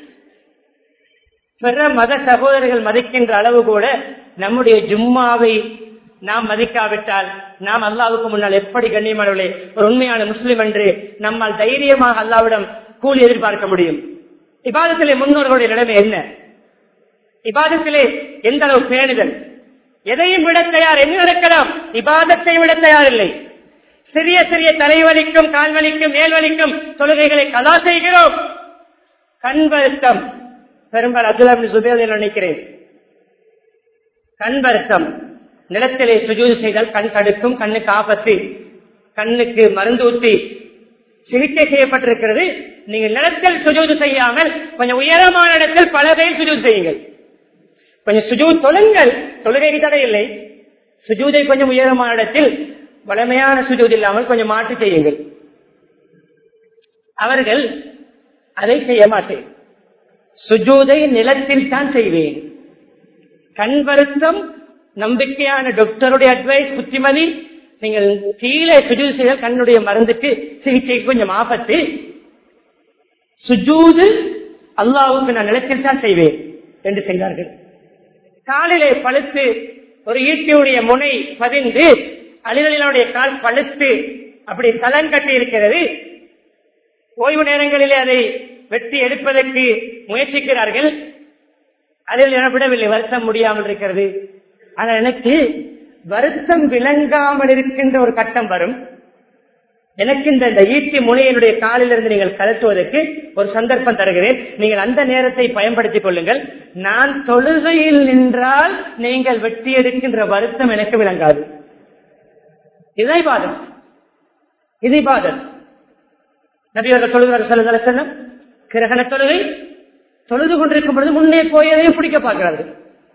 பிற மத சகோதரர்கள் மதிக்கின்ற அளவு கூட நம்முடைய ஜும்மாவை நாம் மதிக்காவிட்டால் நாம் அல்லாவுக்கு முன்னால் எப்படி கண்ணியமானவர்களே ஒரு உண்மையான முஸ்லிம் என்று நம்மால் தைரியமாக அல்லாவிடம் கூலி எதிர்பார்க்க முடியும் இபாதத்திலே முன்னோர்களுடைய நிலைமை என்ன இபாதத்திலே எந்த அளவு பேணுதல் எதையும் விட தயார் என்ன நடக்கலாம் இபாதத்தை விட தயார் இல்லை சிறிய சிறிய தலைவலிக்கும் கால்வலிக்கும் மேல்வலிக்கும் தொழுகைகளை கலா செய்கிறோம் கண் வருத்தம் பெரும்பால் அப்துல்லா சுபேல் நினைக்கிறேன் கண் வருத்தம் நிலத்திலே சுஜூது செய்தால் கண் தடுக்கும் கண்ணுக்கு ஆபத்து கண்ணுக்கு மருந்து ஊற்றி சிகிச்சை செய்யப்பட்டிருக்கிறது நீங்க நிலத்தில் சுஜூது செய்யாமல் கொஞ்சம் உயரமான இடத்தில் பல பேர் சுஜூது செய்யுங்கள் கொஞ்சம் சுஜூ தொழுங்கள் தொழுகைக்கு தடை இல்லை சுஜூதை கொஞ்சம் உயரமான இடத்தில் வளமையான சுஜூது இல்லாமல் கொஞ்சம் மாற்றி செய்யுங்கள் அவர்கள் அதை செய்ய மாட்டேன் சுஜூதை நிலத்தில் தான் செய்வேன் கண் வருத்தம் நம்பிக்கையான டாக்டருடைய அட்வைஸ் புத்திமதி நீங்கள் கீழே சுஜூது செய்தால் கண்ணுடைய மருந்துக்கு சிகிச்சைக்கு கொஞ்சம் ஆபத்து சுஜூது அல்லாவுக்கு நான் நிலத்தில் தான் செய்வேன் என்று செய்தார்கள் காலிலே பழுத்து ஒரு ஈட்டியுடைய முனை பதிந்து அலிகளினுடைய கால் பழுத்து அப்படி தலன் கட்டி இருக்கிறது ஓய்வு நேரங்களிலே அதை வெட்டி எடுப்பதற்கு முயற்சிக்கிறார்கள் அதில் எனப்படவில்லை வருத்தம் முடியாமல் இருக்கிறது ஆனால் எனக்கு வருத்தம் விளங்காமல் இருக்கின்ற ஒரு கட்டம் வரும் எனக்கு இந்த இந்த ஈட்டி முனையினுடைய காலிலிருந்து நீங்கள் கலத்துவதற்கு ஒரு சந்தர்ப்பம் தருகிறேன் நீங்கள் அந்த நேரத்தை பயன்படுத்திக் கொள்ளுங்கள் நான் தொழுகையில் நின்றால் நீங்கள் வெட்டி எடுக்கின்ற வருத்தம் எனக்கு விளங்காது இதை பாதம் இதை பாதம் நபியர்கள் தொழுகிறார்கள் சொல்லுதல செல்லம் கிரகண தொழுகை தொழுது கொண்டிருக்கும் பொழுது முன்னே போய் எதையும் பிடிக்க பார்க்கிறார்கள்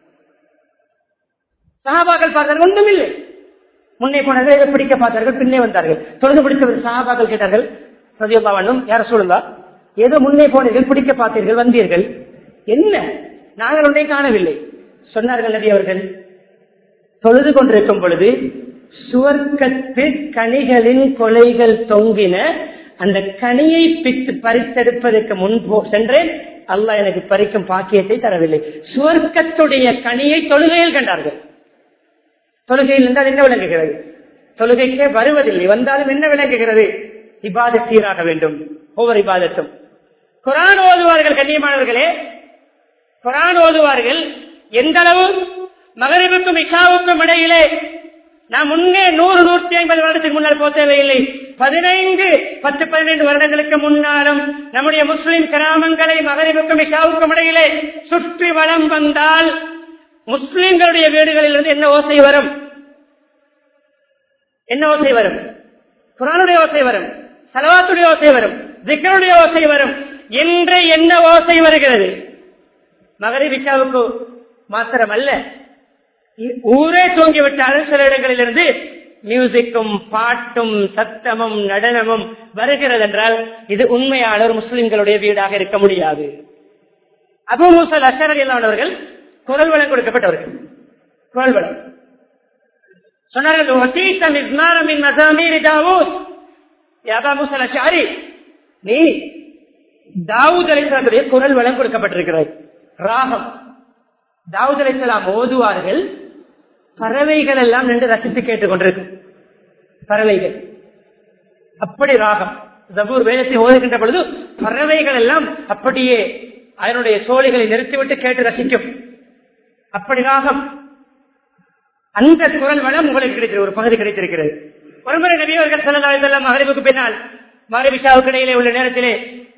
சகாபாக்கள் பார்த்தார்கள் ஒன்றும் இல்லை முன்னே போனதை எதை பிடிக்க பார்த்தார்கள் பின்னே வந்தார்கள் தொழுது பிடித்தவர் சகாபாக்கள் கேட்டார்கள் சதியல்லாவனும் யார சொல்லுங்க ஏதோ முன்னே போனீர்கள் பிடிக்க பார்த்தீர்கள் வந்தீர்கள் என்ன நாங்கள் ஒன்றை காணவில்லை சொன்னார்கள் நபி அவர்கள் தொழுது கொண்டிருக்கும் பொழுது சுவர்க்கத்து கனிகளின் கொலைகள் தொங்கின அந்த கனியை பித்து பறித்தெடுப்பதற்கு முன்பு சென்றேன் அல்லாஹ் எனக்கு பறிக்கும் பாக்கியத்தை தரவில்லை சுவர்க்கத்துடைய கனியை தொழுகையில் கண்டார்கள் தொழுகையில் இருந்தால் என்ன விளங்குகிறது தொழுகைக்கே வருவதில்லை வந்தாலும் என்ன விளங்குகிறது இபாத சீராக வேண்டும் ஒவ்வொரு இபாதத்தும் குரான் ஓதுவார்கள் கண்ணியமானவர்களே குரான் ஓதுவார்கள் எந்த அளவு மகரிபுக்கும் இஷாவுக்கும் இடையிலே நான் முன்னே நூறு நூற்றி ஐம்பது வருடத்துக்கு முன்னால் போக தேவையில்லை பதினைந்து பத்து பதினைந்து வருடங்களுக்கு முன்னாலும் நம்முடைய முஸ்லிம் கிராமங்களை மகரிபுக்கும் இஷாவுக்கும் இடையிலே சுற்றி வளம் வந்தால் முஸ்லிம்களுடைய வீடுகளிலிருந்து என்ன ஓசை வரும் என்ன ஓசை வரும் குரானுடைய ஓசை வரும் சலவாத்துடைய ஓசை வரும் திக்கருடைய ஓசை வரும் என்று என்ன ஓசை வருகிறது மகரிபிஷாவுக்கு மாத்திரம் அல்ல ஊரே தூங்கிவிட்டாலும் சில இடங்களிலிருந்து மியூசிக்கும் பாட்டும் சத்தமும் நடனமும் வருகிறது என்றால் இது உண்மையான ஒரு முஸ்லிம்களுடைய வீடாக இருக்க முடியாது அபு மூசல் அஷர் அவர்கள் குரல் வளம் கொடுக்கப்பட்டவர்கள் குரல் வளம் சொன்னார்கள் நீ தாவூத் அலிஸ்லாத்துடைய குரல் வளம் கொடுக்கப்பட்டிருக்கிறாய் ராகம் தாவூத் அலிஸ்லாம் ஓதுவார்கள் பறவைகள் எல்லாம் நின்று ரசித்து கேட்டுக் கொண்டிருக்கும் பறவைகள் அப்படி ராகம் ஜபூர் வேதத்தை ஓதுகின்ற பொழுது பறவைகள் எல்லாம் அப்படியே அதனுடைய சோழிகளை நிறுத்திவிட்டு கேட்டு ரசிக்கும் அப்படி ராகம் அந்த குரல் வளம் உங்களுக்கு கிடைக்கிறது ஒரு பகுதி கிடைத்திருக்கிறது ஒருமுறை நபியவர்கள் செல்லலாம் மகரிவுக்கு பின்னால் மகரிபிஷாவுக்கு இடையிலே உள்ள நேரத்திலே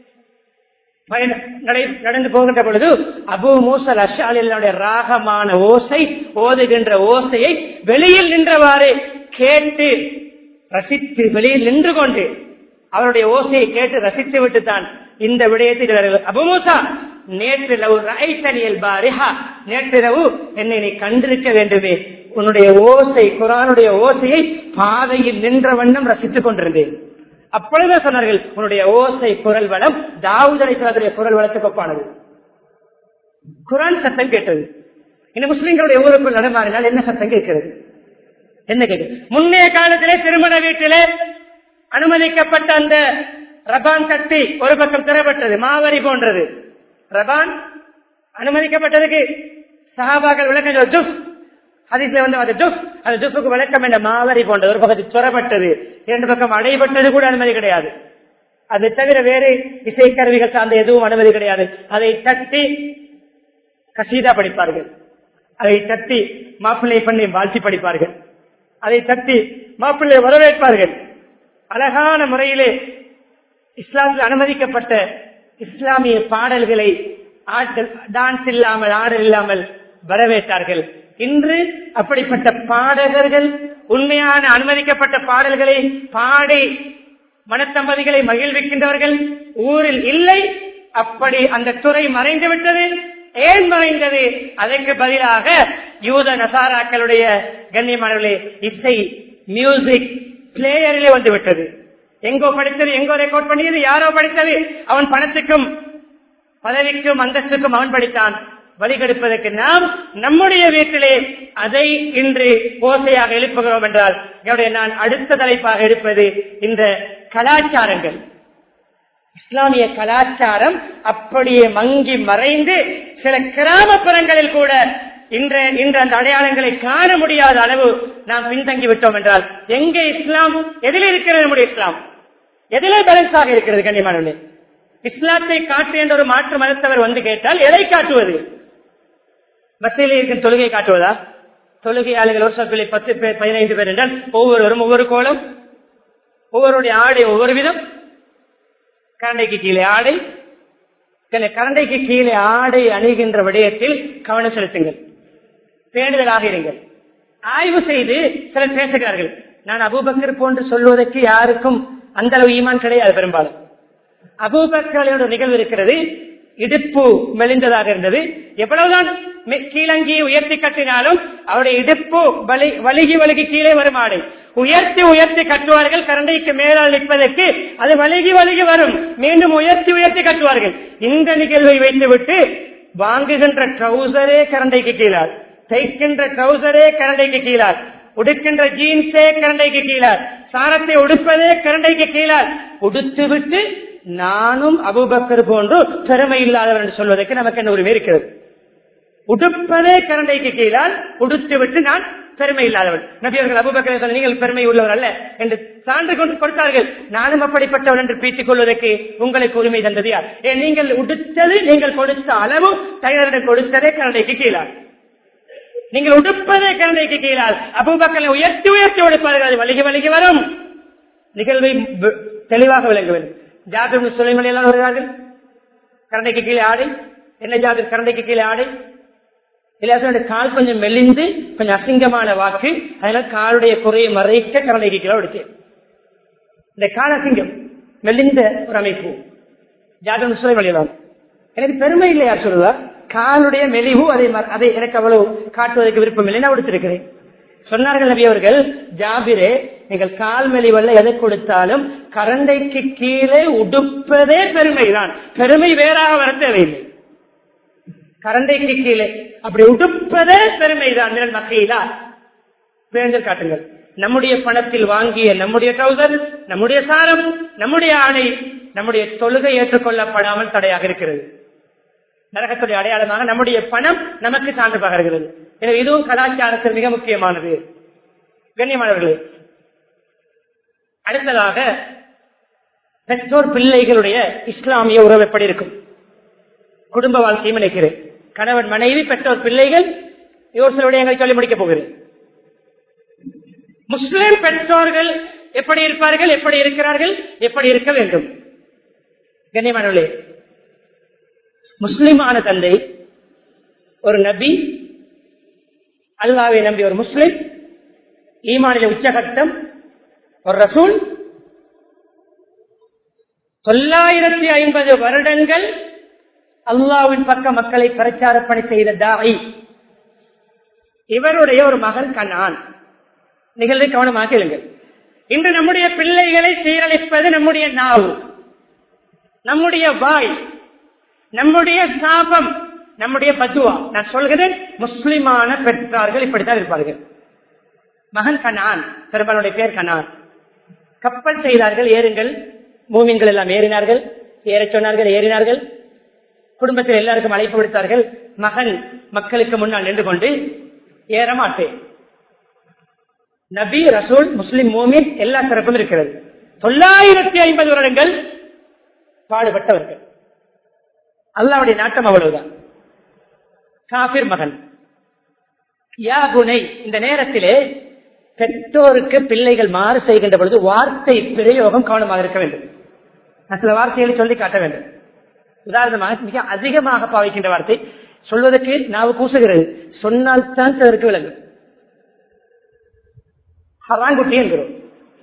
நடந்து போகின்ற பொழுது அபு மூசல் அஷாலினுடைய ராகமான ஓசை ஓதுகின்ற ஓசையை வெளியில் நின்றவாறு கேட்டு ரசித்து வெளியில் நின்று கொண்டு அவருடைய ஓசையை கேட்டு ரசித்து விட்டு தான் இந்த விடயத்தில் அபுமூசா நேற்றிரவு ரைத்தனியல் பாரிஹா நேற்றிரவு என்னை நீ கண்டிருக்க வேண்டுமே உன்னுடைய ஓசை குரானுடைய ஓசையை பாதையில் நின்ற வண்ணம் ரசித்துக் கொண்டிருந்தேன் அப்பொழுதே சொன்னார்கள் உன்னுடைய ஓசை குரல் வளம் தாவூதரை குரல் வளத்துக்கு ஒப்பானது குரான் சத்தம் கேட்டது இந்த முஸ்லிம்களுடைய ஊருக்குள் நடமாறினால் என்ன சத்தம் கேட்கிறது என்ன கேட்குது முன்னைய காலத்திலே திருமண வீட்டிலே அனுமதிக்கப்பட்ட அந்த ரபான் கட்டி ஒரு பக்கம் திறப்பட்டது மாவரி போன்றது ரபான் அனுமதிக்கப்பட்டதுக்கு சஹாபாக்கள் விளக்கம் ஜுப் ஹதீஸ்ல வந்து அது ஜுப் அந்த ஜுப்புக்கு விளக்கம் என்ற மாவரி போன்றது ஒரு பக்கத்தில் துறப்பட்டது இரண்டு பக்கம் அடைபட்டது கூட அனுமதி கிடையாது அதை தவிர வேறு இசைக்கருவிகள் சார்ந்த எதுவும் அனுமதி கிடையாது அதை தட்டி கசீதா படிப்பார்கள் அதை தட்டி மாப்பிள்ளை பண்ணி வாழ்த்தி படிப்பார்கள் அதை தட்டி மாப்பிள்ளை வரவேற்பார்கள் அழகான முறையிலே இஸ்லாமில் அனுமதிக்கப்பட்ட இஸ்லாமிய பாடல்களை டான்ஸ் இல்லாமல் ஆடல் இல்லாமல் வரவேற்றார்கள் இன்று அப்படிப்பட்ட பாடகர்கள் உண்மையான அனுமதிக்கப்பட்ட பாடல்களை பாடி மனத்தம்பதிகளை மகிழ்விக்கின்றவர்கள் ஊரில் இல்லை அப்படி அந்த துறை மறைந்து விட்டது ஏன் மறைந்தது அதற்கு பதிலாக யூத நசாராக்களுடைய கண்ணியமானவர்களே இசை மியூசிக் பிளேயரிலே வந்து விட்டது எங்கோ படித்தது எங்கோ ரெக்கார்ட் பண்ணியது யாரோ படித்தது அவன் பணத்துக்கும் பதவிக்கும் அந்தஸ்துக்கும் அவன் படித்தான் வழிகெடுப்பதற்கு நாம் நம்முடைய வீட்டிலே அதை இன்று ஓசையாக எழுப்புகிறோம் என்றால் என்னுடைய நான் அடுத்த தலைப்பாக எடுப்பது இந்த கலாச்சாரங்கள் இஸ்லாமிய கலாச்சாரம் அப்படியே மங்கி மறைந்து சில கிராமப்புறங்களில் கூட இன்ற இன்று அந்த அடையாளங்களை காண முடியாத அளவு நாம் பின்தங்கி விட்டோம் என்றால் எங்கே இஸ்லாம் எதில் இருக்கிறது நம்முடைய இஸ்லாம் எதிலே பேலன்ஸாக இருக்கிறது கண்ணியமானவர்களே இஸ்லாத்தை காட்டு என்ற ஒரு மாற்று மதத்தவர் வந்து கேட்டால் எதை காட்டுவது மத்தியில் இருக்கும் தொழுகை காட்டுவதா தொழுகையாளர்கள் ஒரு சப்பிலை பத்து பேர் பதினைந்து பேர் என்றால் ஒவ்வொருவரும் ஒவ்வொரு கோலம் ஒவ்வொருடைய ஆடை ஒவ்வொரு விதம் கரண்டைக்கு கீழே ஆடை கரண்டைக்கு கீழே ஆடை அணுகின்ற விடயத்தில் கவனம் செலுத்துங்கள் பேணுதலாக இருங்கள் ஆய்வு செய்து சிலர் பேசுகிறார்கள் நான் அபூபக்கர் போன்று சொல்வதற்கு யாருக்கும் அந்த அளவு ஈமான் கிடையாது பெரும்பாலும் அபூபக்கரோட நிகழ்வு இருக்கிறது இடுப்பு மெலிந்ததாக இருந்தது எவ்வளவுதான் கீழங்கியை உயர்த்தி கட்டினாலும் அவருடைய இடுப்பு வலிகி வலிகி கீழே வரும் ஆடை உயர்த்தி உயர்த்தி கட்டுவார்கள் கரண்டைக்கு மேலால் நிற்பதற்கு அது வலிகி வலிகி வரும் மீண்டும் உயர்த்தி உயர்த்தி கட்டுவார்கள் இந்த நிகழ்வை வைத்துவிட்டு வாங்குகின்ற ட்ரௌசரே கரண்டைக்கு கீழார் தைக்கின்ற ட்ரௌசரே கரண்டைக்கு கீழார் உடுக்கின்ற ஜீன்ஸே கரண்டைக்கு கீழார் சாரத்தை உடுப்பதே கரண்டைக்கு கீழார் உடுத்து விட்டு நானும் அபுபக்கர் போன்று திறமை இல்லாதவர் என்று சொல்வதற்கு நமக்கு என்ன உரிமை இருக்கிறது உடுப்பதே கரண்டைக்கு கீழால் உடுத்து விட்டு நான் பெருமை இல்லாதவன் நபியர்கள் அபுபக்கரை சொல்ல நீங்கள் பெருமை உள்ளவர் அல்ல என்று சான்று கொண்டு கொடுத்தார்கள் நானும் அப்படிப்பட்டவன் என்று பீத்திக் கொள்வதற்கு உங்களுக்கு உரிமை தந்தது யார் ஏன் நீங்கள் உடுத்தது நீங்கள் கொடுத்த அளவு டைலரிடம் கொடுத்ததே கரண்டைக்கு கீழால் நீங்கள் உடுப்பதே கரண்டைக்கு கீழால் அபுபக்கரை உயர்த்தி உயர்த்தி உடுப்பார்கள் அது வலிகி வலிகி வரும் நிகழ்வை தெளிவாக விளங்க வேண்டும் ஜாபிர் சுலைமலை எல்லாம் வருகிறார்கள் கரண்டைக்கு கீழே ஆடை என்ன ஜாபிர் கரண்டைக்கு கீழே ஆடை இல்லாசோட கால் கொஞ்சம் மெலிந்து கொஞ்சம் அசிங்கமான வாக்கு அதனால காலுடைய குறையை மறைக்க கரண்டைக்கு கீழே எடுத்தேன் இந்த கால் அசிங்கம் மெலிந்த ஒரு அமைப்பு ஜாபிர் சுலைமலை எல்லாம் எனக்கு பெருமை இல்லை யார் சொல்லுவா காலுடைய மெலிவு அதை அதை எனக்கு அவ்வளவு காட்டுவதற்கு விருப்பம் இல்லை நான் கொடுத்திருக்கிறேன் சொன்னார்கள் நபி அவர்கள் ஜாபிரே நீங்கள் கால் மெலிவல்ல எதை கொடுத்தாலும் கரண்டைக்கு கீழே உடுப்பதே பெருமைதான் பெருமை வேறாக வர தேவையில்லை கரண்டைக்கு கீழே அப்படி உடுப்பதே பெருமைதான் நிழல் மக்கையிலா வேண்டல் காட்டுங்கள் நம்முடைய பணத்தில் வாங்கிய நம்முடைய ட்ரௌசர் நம்முடைய சாரம் நம்முடைய ஆணை நம்முடைய தொழுகை ஏற்றுக்கொள்ளப்படாமல் தடையாக இருக்கிறது நரகத்துடைய அடையாளமாக நம்முடைய பணம் நமக்கு சான்று பகர்கிறது எனவே இதுவும் கலாச்சாரத்தில் மிக முக்கியமானது கண்ணியமானவர்களே அடுத்ததாக பெற்றோர் பிள்ளைகளுடைய இஸ்லாமிய உறவு எப்படி இருக்கும் குடும்ப வாழ்க்கையும் நினைக்கிறேன் கணவன் மனைவி பெற்றோர் பிள்ளைகள் இவர் சில விடயங்களை சொல்லி முடிக்கப் போகிறேன் முஸ்லிம் பெற்றோர்கள் எப்படி இருப்பார்கள் எப்படி இருக்கிறார்கள் எப்படி இருக்க வேண்டும் கண்ணியமானவர்களே முஸ்லிமான தந்தை ஒரு நபி அல்லாவை நம்பி ஒரு முஸ்லிம் ஈமானில உச்சகட்டம் ஒரு ரசூல் தொள்ளாயிரத்தி ஐம்பது வருடங்கள் அல்லாவின் பக்க மக்களை பிரச்சார பணி செய்த தாய் இவருடைய ஒரு மகன் கண்ணான் நிகழ்வை கவனமாக இருங்கள் இன்று நம்முடைய பிள்ளைகளை சீரழிப்பது நம்முடைய நாவு நம்முடைய வாய் நம்முடைய சாபம் நம்முடைய பத்துவா நான் சொல்கிறேன் முஸ்லிமான பெற்றார்கள் இப்படித்தான் இருப்பார்கள் மகன் கண்ணான் பெரும்பாலுடைய பேர் கண்ணான் கப்பல் செய்தார்கள் ஏறுங்கள் மூமின்கள் எல்லாம் ஏறினார்கள் ஏறச் சொன்னார்கள் ஏறினார்கள் குடும்பத்தில் எல்லாருக்கும் அழைப்பு விடுத்தார்கள் மகன் மக்களுக்கு முன்னால் நின்று கொண்டு ஏற மாட்டேன் நபி ரசூல் முஸ்லிம் மூமின் எல்லா சிறப்பும் இருக்கிறது தொள்ளாயிரத்தி ஐம்பது வருடங்கள் பாடுபட்டவர்கள் அல்லாவுடைய நாட்டம் அவ்வளவுதான் காபிர் மகன் யா புனை இந்த நேரத்திலே பெற்றோருக்கு பிள்ளைகள் மாறு செய்கின்ற பொழுது வார்த்தை பிரயோகம் கவனமாக இருக்க வேண்டும் நான் சில வார்த்தைகளை சொல்லி காட்ட வேண்டும் உதாரணமாக மிக அதிகமாக பாவிக்கின்ற வார்த்தை சொல்வதற்கு நாவு கூசுகிறது சொன்னால் தான் சிலருக்கு விளங்கும் ஹராங்குட்டி என்கிறோம்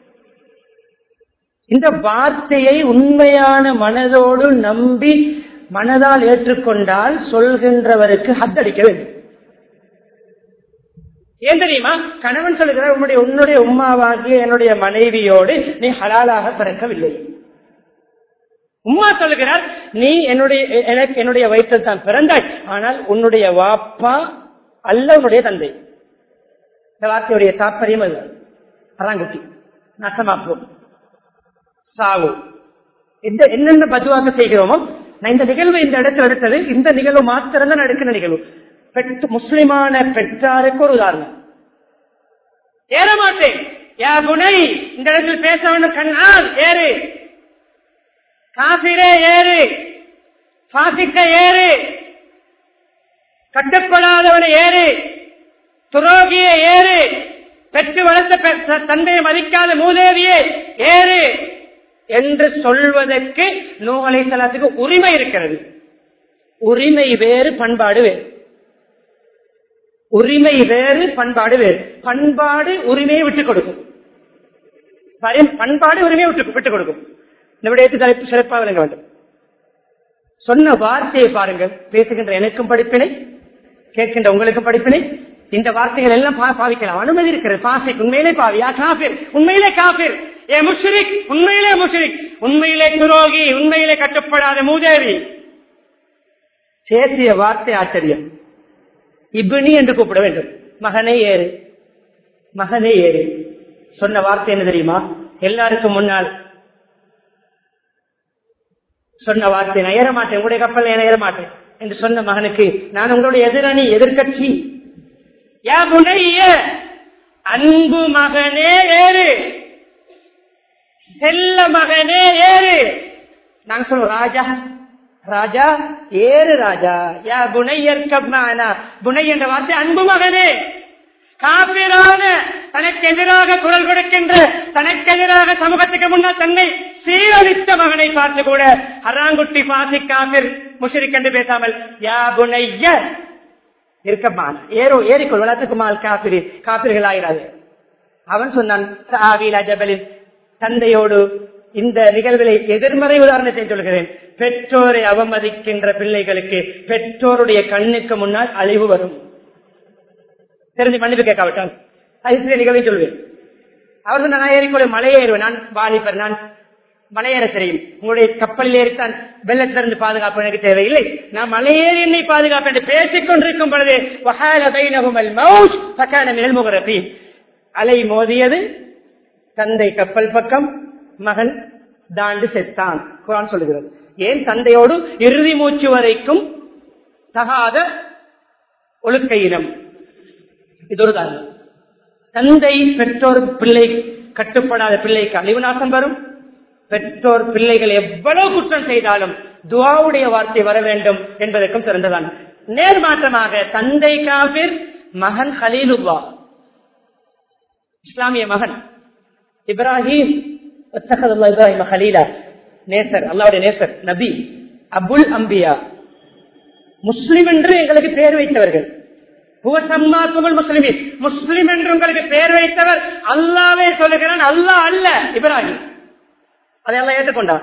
இந்த வார்த்தையை உண்மையான மனதோடு நம்பி மனதால் ஏற்றுக்கொண்டால் சொல்கின்றவருக்கு ஹத்தடிக்க வேண்டும் ஏன் தெரியுமா கணவன் சொல்லுகிறார் உன்னுடைய உன்னுடைய உம்மாவாகிய என்னுடைய மனைவியோடு நீ ஹலாலாக பிறக்கவில்லை உம்மா சொல்லுகிறார் நீ என்னுடைய எனக்கு என்னுடைய வயிற்றில் தான் பிறந்தாய் ஆனால் உன்னுடைய வாப்பா அல்ல உன்னுடைய தந்தை இந்த வார்த்தையுடைய தாற்பயம் அது அறாங்குட்டி நசமாக்கும் சாவு எந்த என்னென்ன பதுவாக செய்கிறோமோ நான் இந்த நிகழ்வு இந்த இடத்துல எடுத்தது இந்த நிகழ்வு மாத்திரம் தான் நடக்கிற நிகழ்வு பெற்று முஸ்லிமான பெற்றாருக்கு ஒரு உதாரணம் ஏற மாட்டேன் யா குணை இந்த இடத்தில் பேச வேண்டும் கண்ணால் ஏறு காசிரே ஏறு பாசிக்க ஏறு கட்டுப்படாதவனை ஏறு துரோகிய ஏறு பெற்று வளர்த்த பெ- தந்தையை மதிக்காத மூதேவியே ஏறு என்று சொல்வதற்கு நூகலை சலாத்துக்கு உரிமை இருக்கிறது உரிமை வேறு பண்பாடு வேறு உரிமை வேறு பண்பாடு வேறு பண்பாடு உரிமையை விட்டுக் கொடுக்கும் பரி- பண்பாடு உரிமையை விட்டு விட்டுக் கொடுக்கும் இந்த விடயத்து தலைப்பு சிறப்பாக விளங்க வேண்டும் சொன்ன வார்த்தையை பாருங்கள் பேசுகின்ற எனக்கும் படிப்பினை கேட்கின்ற உங்களுக்கும் படிப்பினை இந்த வார்த்தைகள் எல்லாம் பா- பாவிக்கலாம் அனுமதி இருக்கிறது பாசி உண்மையிலே பாவியா காபிர் உண்மையிலே காபிர் ஏ முஷ்ரிக் உண்மையிலே முஷ்ரிக் உண்மையிலே துரோகி உண்மையிலே கட்டுப்படாத மூதேவி பேசிய வார்த்தை ஆச்சரியம் இப்னி என்று கூப்பிட வேண்டும் மகனே ஏறு மகனே ஏறு சொன்ன வார்த்தை என்ன தெரியுமா எல்லாருக்கும் முன்னால் சொன்ன வார்த்தை நான் ஏற மாட்டேன் உங்களுடைய கப்பல் நான் ஏற மாட்டேன் என்று சொன்ன மகனுக்கு நான் உங்களுடைய எதிரணி எதிர்கட்சி யா புனைய அன்பு மகனே ஏறு செல்ல மகனே ஏறு நாங்க சொல்லுவோம் ராஜா ராஜா ஏறு ராஜா யா புனையற்கப்னானா புனை என்ற வார்த்தை அன்பு மகனே காபிரான தனக்கு எதிராக குரல் கொடுக்கின்ற தனக்கு எதிராக சமூகத்துக்கு முன்னால் தன்னை சீரழித்த மகனை பார்த்து கூட ஹராங்குட்டி பாசி காபிர் முஷரிக் என்று பேசாமல் யா புனைய இருக்கமான ஏறோ ஏறிக்கொள் வளர்த்துக்குமால் காப்பிரி காப்பிர்கள் ஆகிறாது அவன் சொன்னான் சாவிலா ஜபலில் தந்தையோடு இந்த நிகழ்வுகளை எதிர்மறை உதாரணத்தை சொல்கிறேன் பெற்றோரை அவமதிக்கின்ற பிள்ளைகளுக்கு பெற்றோருடைய கண்ணுக்கு முன்னால் அழிவு வரும் தெரிஞ்சு மன்னிப்பு கேட்காவிட்டான் அது நிகழ்வை சொல்வேன் அவர் சொன்ன நான் ஏறிக்கொள்ள மலையேறுவேன் நான் வாலிபர் நான் மலையேற தெரியும் உங்களுடைய கப்பலில் ஏறித்தான் வெள்ளத்திலிருந்து பாதுகாப்பு எனக்கு தேவையில்லை நான் மலையேறி என்னை பாதுகாப்பு என்று பேசிக் கொண்டிருக்கும் பொழுது வஹால பைனஹுமல் மௌஜ் ஃபகான மினல் முகரபீன். அலை மோதியது தந்தை கப்பல் பக்கம் மகன் தாண்டு செத்தான் குரான் சொல்லுகிறது ஏன் தந்தையோடு இறுதி மூச்சு வரைக்கும் தகாத ஒழுக்க இனம் இது ஒரு காரணம் தந்தை பெற்றோர் பிள்ளை கட்டுப்படாத பிள்ளைக்கு அழிவு நாசம் வரும் பெற்றோர் பிள்ளைகள் எவ்வளவு குற்றம் செய்தாலும் துவாவுடைய வார்த்தை வர வேண்டும் என்பதற்கும் சிறந்ததான் நேர்மாற்றமாக தந்தை காபிர் மகன் ஹலீலுல்லா இஸ்லாமிய மகன் இப்ராஹிம் வத்தகதுல்லாஹ் இப்ராஹிம் ஹலீலா நேசர் அல்லாவுடைய நேசர் நபி அபுல் அம்பியா முஸ்லிம் என்று எங்களுக்கு பெயர் வைத்தவர்கள் முஸ்லிமின் முஸ்லிம் என்று உங்களுக்கு பெயர் வைத்தவர் அல்லாவே சொல்லுகிறான் அல்லாஹ் அல்ல இப்ராஹிம் அதையெல்லாம் ஏற்றுக்கொண்டார்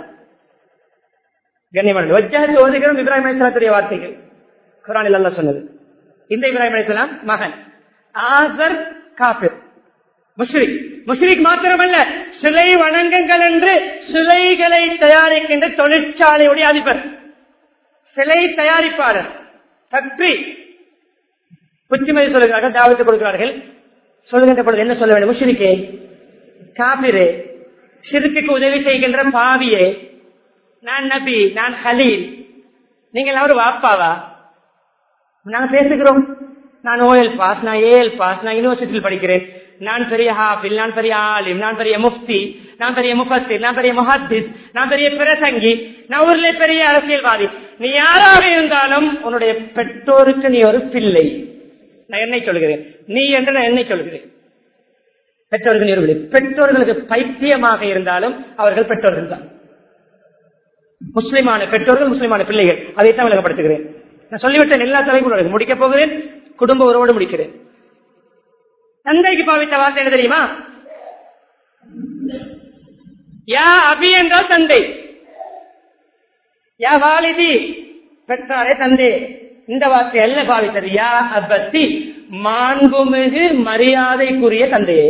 கண்ணியமான வஜ்ஜகத்து ஓதுகிறோம் இப்ராஹிம் அலிஸ்லாத்துடைய வார்த்தைகள் குரானில் அல்லா சொன்னது இந்த இப்ராஹிம் அலிஸ்லாம் மகன் ஆசர் காபிர் முஷ்ரிக் முஷ்ரிக் மாத்திரமல்ல சிலை வணங்குங்கள் என்று சிலைகளை தயாரிக்கின்ற தொழிற்சாலையுடைய அதிபர் சிலை தயாரிப்பாளர் ஃபேக்டரி புத்திமதி சொல்லுகிறார்கள் தாவத்து கொடுக்கிறார்கள் சொல்லுகின்ற பொழுது என்ன சொல்ல வேண்டும் முஷ்ரிக்கே காபிரே சிறுக்குக்கு உதவி செய்கின்ற பாவியே நான் நபி நான் ஹலீல் நீங்கள் அவரு வாப்பாவா நாங்க பேசுகிறோம் நான் ஓஎல் பாஸ் நான் ஏஎல் பாஸ் நான் யூனிவர்சிட்டியில் படிக்கிறேன் நான் பெரிய ஹாஃபில் நான் பெரிய ஆலிம் நான் பெரிய முஃப்தி நான் பெரிய முஃபஸ்திர் நான் பெரிய முஹத்திஸ் நான் பெரிய பிரசங்கி நான் ஊர்ல பெரிய அரசியல்வாதி நீ யாராக இருந்தாலும் உன்னுடைய பெற்றோருக்கு நீ ஒரு பிள்ளை நான் என்னை சொல்கிறேன் நீ என்று நான் என்னை சொல்கிறேன் பெற்றோர்கள் நிறுவனி பெற்றோர்களுக்கு பைத்தியமாக இருந்தாலும் அவர்கள் பெற்றோர்கள் தான் முஸ்லிமான பெற்றோர்கள் முஸ்லிமான பிள்ளைகள் அதைத்தான் விளக்கப்படுத்துகிறேன் நான் சொல்லிவிட்டேன் எல்லா தலைமுறை முடிக்க போகிறேன் குடும்ப உறவோடு முடிக்கிறேன் தந்தைக்கு பாவித்த வார்த்தை என்ன தெரியுமா யா அபி என்றால் தந்தை யா வாலிதி பெற்றாரே தந்தை இந்த வார்த்தை அல்ல பாவித்தது யா அப்பத்தி மாண்புமிகு மரியாதைக்குரிய தந்தையே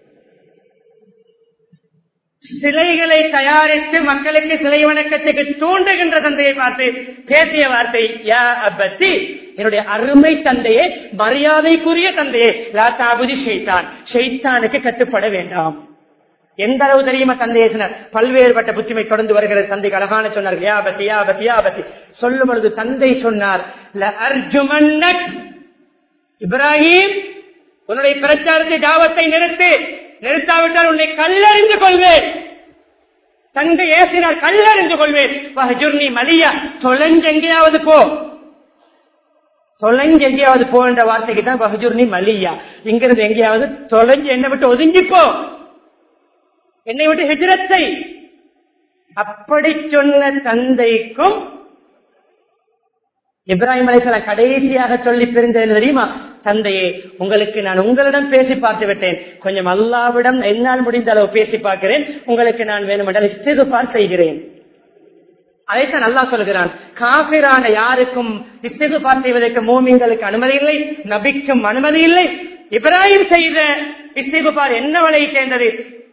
சிலைகளை தயாரித்து மக்களுக்கு சிலை வணக்கத்துக்கு தூண்டுகின்ற தந்தையை பார்த்து பேசிய வார்த்தை யா அப்பத்தி என்னுடைய அருமை தந்தையே மரியாதைக்குரிய தந்தையே லாத்தாபுதி ஷெய்தான் ஷெய்தானுக்கு கட்டுப்பட வேண்டாம் எந்த அளவு தெரியுமா தந்தையை சொன்னார் பல்வேறுபட்ட புத்திமை தொடர்ந்து வருகிறது தந்தைக்கு அழகான சொன்னார் யா பத்தி யா பத்தி யா பத்தி சொல்லும் பொழுது தந்தை சொன்னார் "ல அர்ஜுமன்னக் இப்ராஹிம் உன்னுடைய பிரச்சாரத்தை தாவத்தை நிறுத்து நிறுத்தாவிட்டால் உன்னை கல்லறிந்து கொள்வேன் தந்தை ஏசினார் கல்லறிந்து கொள்வேன் வஹஜுர்னி மலியா தொலைஞ்சு எங்கேயாவது போ தொலைஞ்சு எங்கேயாவது போ என்ற வார்த்தைக்கு தான் வஹஜுர்னி மலியா இங்கிருந்து எங்கேயாவது தொலைஞ்சு என்னை விட்டு ஒதுங்கிப்போ என்னை விட்டு ஹிஜரத்தை அப்படி சொன்ன தந்தைக்கும் இப்ராஹிம் அலைசலாம் கடைசியாக சொல்லி பிரிந்தது தெரியுமா தந்தையே உங்களுக்கு நான் உங்களிடம் பேசி பார்த்து விட்டேன் கொஞ்சம் அல்லாவிடம் என்னால் முடிந்த அளவு பேசி பார்க்கிறேன் உங்களுக்கு நான் வேணுமென்றால் இஸ்திகுபார் செய்கிறேன் அதைத்தான் அல்லாஹ் சொல்கிறான் காபிரான யாருக்கும் இஸ்திகுபார் செய்வதற்கு மூமிங்களுக்கு அனுமதி இல்லை நபிக்கும் அனுமதி இல்லை இப்ராஹிம் செய்த இஸ்திகுபார் என்ன வலையை சேர்ந்தது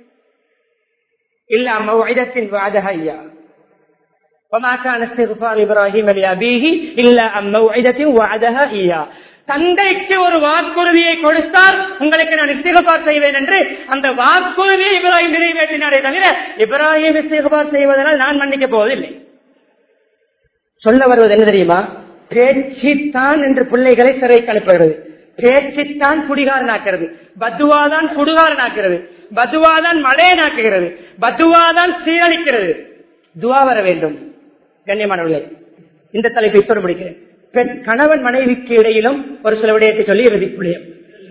இல்ல மௌஇதத்தின் வாதஹ ஐயா وما كان استغفار ابراهيم لابيه الا عن موعده وعدها اياه தந்தைக்கு ஒரு வாக்குறுதியை கொடுத்தால் உங்களுக்கு நான் இஸ்திகபார் செய்வேன் என்று அந்த வாக்குறுதியை இப்ராஹிம் நிறைவேற்றினாரே தவிர இப்ராஹிம் இஸ்திகபார் செய்வதனால் நான் மன்னிக்க போவதில்லை சொல்ல வருவது என்ன தெரியுமா பேச்சித்தான் என்று பிள்ளைகளை சிறைக்கு அனுப்புகிறது பேச்சித்தான் குடிகாரனாக்கிறது பத்துவாதான் குடுகாரனாக்கிறது பத்துவாதான் மழையனாக்குகிறது பத்துவாதான் சீரழிக்கிறது துவா வர வேண்டும் கண்ணியமானவர்களே இந்த தலைப்பை இத்தோடு முடிக்கிறேன் பெண் கணவன் மனைவிக்கு இடையிலும் ஒரு சில விடயத்தை சொல்லி இறுதி புள்ளியம்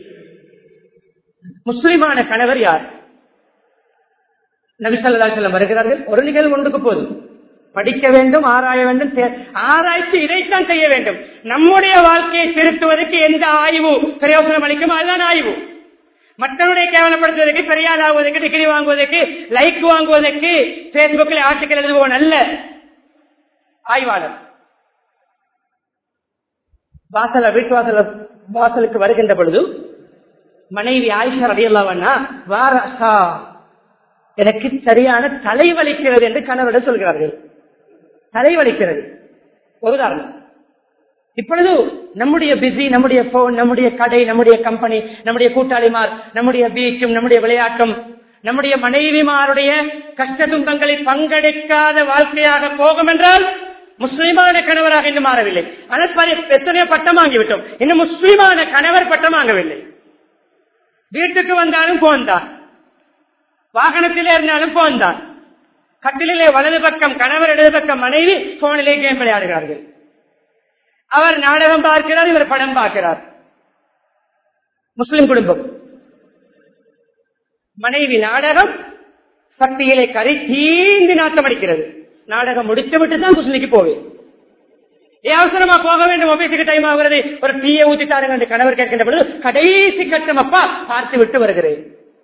முஸ்லிமான கணவர் யார் நபிசல்லா செல்லம் வருகிறார்கள் ஒரு நிகழ்வு ஒன்றுக்கு போதும் படிக்க வேண்டும் ஆராய வேண்டும் தே- ஆராய்ச்சி இதைத்தான் செய்ய வேண்டும் நம்முடைய வாழ்க்கையை திருத்துவதற்கு எந்த ஆய்வு பிரயோசனம் அளிக்கும் அதுதான் ஆய்வு மற்றவருடைய கேவலப்படுத்துவதற்கு பெரியார் ஆகுவதற்கு டிகிரி வாங்குவதற்கு லைக் வாங்குவதற்கு பேஸ்புக்கில் ஆர்டிக்கல் எழுதுபவன் அல்ல ஆய்வாளர் வாசல வீட்டு வாசல வாசலுக்கு வருகின்ற பொழுது மனைவி ஆயிஷா ரடியல்லாவண்ணா வாரசா எனக்கு சரியான தலைவலிக்கிறது என்று கணவரிடம் சொல்கிறார்கள் தலைவலிக்கிறது ஒரு உதாரணம் இப்பொழுது நம்முடைய பிஸி நம்முடைய போன் நம்முடைய கடை நம்முடைய கம்பெனி நம்முடைய கூட்டாளிமார் நம்முடைய பீச்சும் நம்முடைய விளையாட்டும் நம்முடைய மனைவிமாருடைய கஷ்ட துன்பங்களில் பங்கெடுக்காத வாழ்க்கையாக போகும் என்றால் முஸ்லிமான கணவராக இன்னும் மாறவில்லை ஆனால் பல- எத்தனையோ பட்டம் வாங்கிவிட்டோம் இன்னும் முஸ்லிமான கணவர் பட்டம் வாங்கவில்லை வீட்டுக்கு வந்தாலும் போன் தான் வாகனத்திலே இருந்தாலும் போன் தான் கட்டிலே வலது பக்கம் கணவர் இடது பக்கம் மனைவி போனிலே கேம் விளையாடுகிறார்கள் அவர் நாடகம் பார்க்கிறார் இவர் படம் பார்க்கிறார் முஸ்லிம் குடும்பம் மனைவி நாடகம் சக்தியிலே கரை தீந்து நாட்டம் அடிக்கிறது நாடகம் முடித்து விட்டு தான் குஸ்லிக்கு போவேன் ஏன் அவசரமா போக வேண்டும் ஆபீஸுக்கு டைம் ஆகுறது ஒரு டீயை ஊத்தி தாருங்க என்று கணவர் கேட்கின்ற பொழுது கடைசி கட்டம் அப்பா பார்த்து விட்டு வருகிறேன்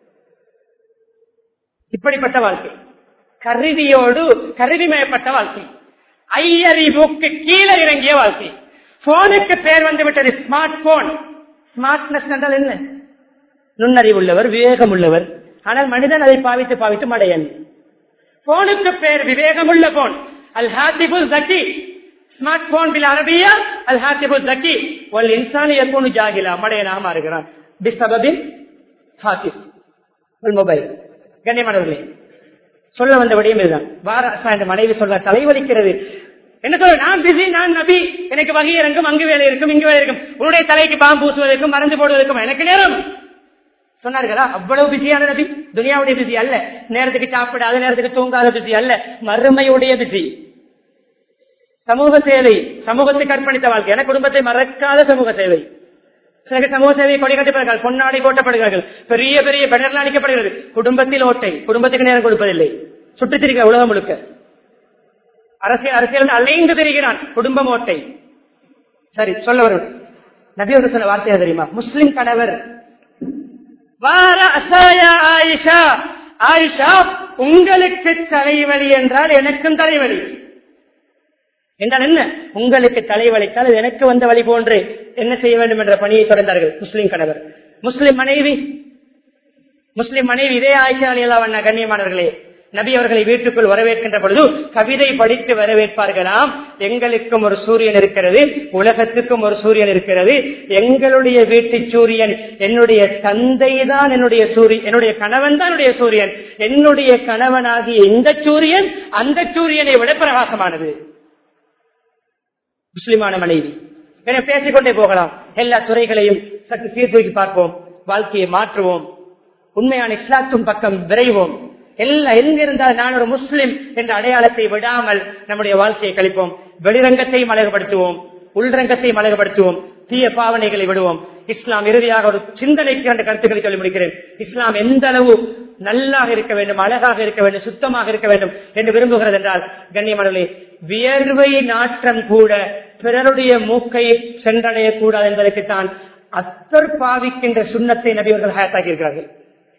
இப்படிப்பட்ட வாழ்க்கை கருவியோடு கருவிமயப்பட்ட வாழ்க்கை ஐயறிவுக்கு கீழே இறங்கிய வாழ்க்கை போனுக்கு பேர் வந்து விட்டது ஸ்மார்ட் போன் ஸ்மார்ட்னஸ் என்றால் என்ன நுண்ணறிவு உள்ளவர் விவேகம் உள்ளவர் ஆனால் மனிதன் அதை பாவித்து பாவித்து மடையன் போனுக்கு பேர் விவேகமுள்ள போன் அல் ஹாத்திபுல் ஜக்கி ஸ்மார்ட் போன் பில் அரபியா அல் ஹாத்திபுல் ஜக்கி ஒரு இன்சான் எப்போனு ஜாகிலா மடையனாக மாறுகிறான் பிசபபில் ஹாத்திப் மொபைல் கண்ணியமானவர்களே சொல்ல வந்த விடயம் இதுதான் வாரா இந்த மனைவி சொல்ல தலைவலிக்கிறது என்ன சொல்ல நான் பிஸி நான் நபி எனக்கு வகை இறங்கும் அங்கு வேலை இருக்கும் இங்கு வேலை இருக்கும் உன்னுடைய தலைக்கு பாம்பு பூசுவதற்கும் மருந்து போடுவதற்கும் எனக்கு நேரம் சொன்னார்களா அவ்வளவு பிஸியான நபி துனியாவுடைய பிஸி அல்ல நேரத்துக்கு சாப்பிடாத நேரத்துக்கு தூங்காத பிஸி அல்ல மறுமையுடைய பிஸி சமூக சேவை சமூகத்துக்கு அர்ப்பணித்த வாழ்க்கை என குடும்பத்தை மறக்காத சமூக சேவை சில சமூக சேவை கொடி கட்டப்படுகிறார்கள் பொன்னாடி கோட்டப்படுகிறார்கள் பெரிய பெரிய பெனர்லாம் அளிக்கப்படுகிறது குடும்பத்தில் ஓட்டை குடும்பத்துக்கு நேரம் கொடுப்பதில்லை சுற்றித் திரிகிற உலகம் முழுக்க அரசியல் அரசியல் அலைந்து திரிகிறான் குடும்பம் ஓட்டை சரி சொல்ல வரும் நபியோடு சொன்ன வார்த்தையா தெரியுமா முஸ்லிம் கணவர் வார அசாயா ஆயிஷா ஆயிஷா உங்களுக்கு தலைவலி என்றால் எனக்கும் தலைவலி என்றால் என்ன உங்களுக்கு தலைவலித்தால் அது எனக்கு வந்த வழி போன்று என்ன செய்ய வேண்டும் என்ற பணியை தொடர்ந்தார்கள் முஸ்லிம் கணவர் முஸ்லிம் மனைவி முஸ்லிம் மனைவி இதே ஆயிஷா அலியல்லா கண்ணியமானவர்களே நபி அவர்களை வீட்டுக்குள் வரவேற்கின்ற பொழுது கவிதை படித்து வரவேற்பார்களாம் எங்களுக்கும் ஒரு சூரியன் இருக்கிறது உலகத்துக்கும் ஒரு சூரியன் இருக்கிறது எங்களுடைய வீட்டு சூரியன் என்னுடைய தந்தை தான் என்னுடைய சூரியன் என்னுடைய கணவன் தான் என்னுடைய சூரியன் என்னுடைய கணவனாகிய இந்த சூரியன் அந்த சூரியனை விட பிரகாசமானது முஸ்லிமான மனைவி என பேசிக்கொண்டே போகலாம் எல்லா துறைகளையும் சற்று சீர்தூக்கி பார்ப்போம் வாழ்க்கையை மாற்றுவோம் உண்மையான இஸ்லாத்தும் பக்கம் விரைவோம் எல்லா எங்கிருந்தால் நான் ஒரு முஸ்லிம் என்ற அடையாளத்தை விடாமல் நம்முடைய வாழ்க்கையை கழிப்போம் வெளிரங்கத்தையும் அழகுபடுத்துவோம் உள்ரங்கத்தையும் அழகுபடுத்துவோம் தீய பாவனைகளை விடுவோம் இஸ்லாம் இறுதியாக ஒரு சிந்தனைக்கு அந்த கருத்துக்களை சொல்லி முடிக்கிறேன் இஸ்லாம் எந்த அளவு நல்லாக இருக்க வேண்டும் அழகாக இருக்க வேண்டும் சுத்தமாக இருக்க வேண்டும் என்று விரும்புகிறது என்றால் கண்ணியமனே வியர்வை நாற்றம் கூட பிறருடைய மூக்கை சென்றடையக்கூடாது என்பதற்குத்தான் அத்தர் பாவிக்கின்ற சுண்ணத்தை நபியவர்கள் ஹயாத்தாக்கி இருக்கிறார்கள்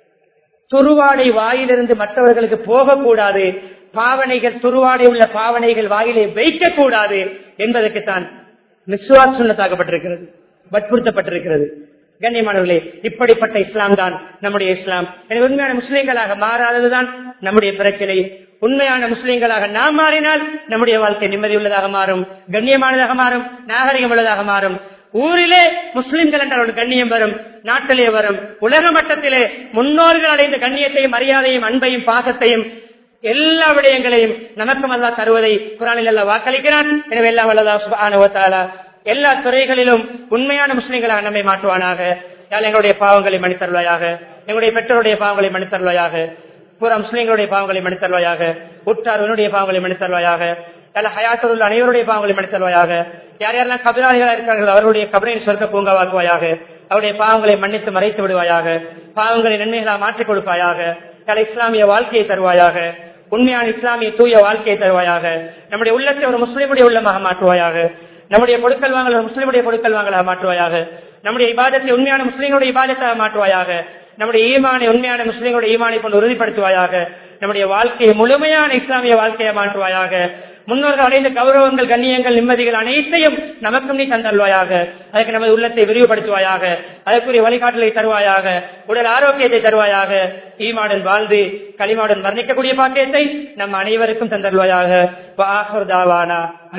துருவாடை வாயிலிருந்து மற்றவர்களுக்கு போகக்கூடாது பாவனைகள் துருவாடை உள்ள பாவனைகள் வாயிலே வைக்கக்கூடாது என்பதற்குத்தான் மிஸ்வாத் சுண்ணத்தாக்கப்பட்டிருக்கிறது வற்புறுத்தப்பட்டிருக்கிறது கண்ணியமானவர்களே இப்படிப்பட்ட இஸ்லாம் தான் நம்முடைய இஸ்லாம் எனவே உண்மையான முஸ்லீம்களாக மாறாததுதான் நம்முடைய பிரச்சனை உண்மையான முஸ்லீம்களாக நாம் மாறினால் நம்முடைய வாழ்க்கை நிம்மதி உள்ளதாக மாறும் கண்ணியமானதாக மாறும் நாகரிகம் உள்ளதாக மாறும் ஊரிலே முஸ்லிம்கள் என்ற ஒரு கண்ணியம் வரும் நாட்டிலே வரும் உலக மட்டத்திலே முன்னோர்கள் அடைந்த கண்ணியத்தையும் மரியாதையும் அன்பையும் பாசத்தையும் எல்லா விடயங்களையும் நமக்கும் அல்லா தருவதை குரானில் அல்லா வாக்களிக்கிறான் எனவே எல்லாம் வல்லதா சுபானுவத்தாலா எல்லா துறைகளிலும் உண்மையான முஸ்லிம்களாக நம்மை மாற்றுவானாக யாழ் எங்களுடைய பாவங்களை மன்னித்தருவாயாக எங்களுடைய பெற்றோருடைய பாவங்களை மன்னித்தருவாயாக பூரா முஸ்லிம்களுடைய பாவங்களை மன்னித்தருவாயாக உற்றார்வனுடைய பாவங்களை மன்னித்தருவாயாக எல்லா ஹயாத்தருள் அனைவருடைய பாவங்களை மன்னித்தருவாயாக யார் யாரெல்லாம் கபிராளிகளாக இருக்கிறார்கள் அவருடைய கபரையின் சொர்க்க பூங்காவாக்குவாயாக அவருடைய பாவங்களை மன்னித்து மறைத்து விடுவாயாக பாவங்களை நன்மைகளாக மாற்றிக் கொடுப்பாயாக பல இஸ்லாமிய வாழ்க்கையை தருவாயாக உண்மையான இஸ்லாமிய தூய வாழ்க்கையை தருவாயாக நம்முடைய உள்ளத்தை ஒரு முஸ்லிமுடைய உள்ளமாக மாற்றுவாயாக நம்முடைய கொடுக்கல் வாங்கல் ஒரு முஸ்லிமுடைய கொடுக்கல் வாங்கலாக மாற்றுவாயாக நம்முடைய இபாதத்தை உண்மையான முஸ்லிம்களுடைய இபாதத்தாக மாற்றுவாயாக நம்முடைய ஈமானை உண்மையான முஸ்லிம்களுடைய ஈமானை கொண்டு உறுதிப்படுத்துவாயாக நம்முடைய வாழ்க்கையை முழுமையான இஸ்லாமிய வாழ்க்கையை மாற்றுவாயாக முன்னோர்கள் அடைந்த கௌரவங்கள் கண்ணியங்கள் நிம்மதிகள் அனைத்தையும் நமக்கும் நீ தந்தல்வாயாக அதற்கு நமது உள்ளத்தை விரிவுபடுத்துவாயாக அதற்குரிய வழிகாட்டலை தருவாயாக உடல் ஆரோக்கியத்தை தருவாயாக ஈமாடன் வாழ்ந்து களிமாடன் வர்ணிக்கக்கூடிய பாக்கியத்தை நம் அனைவருக்கும் தந்தல்வாயாக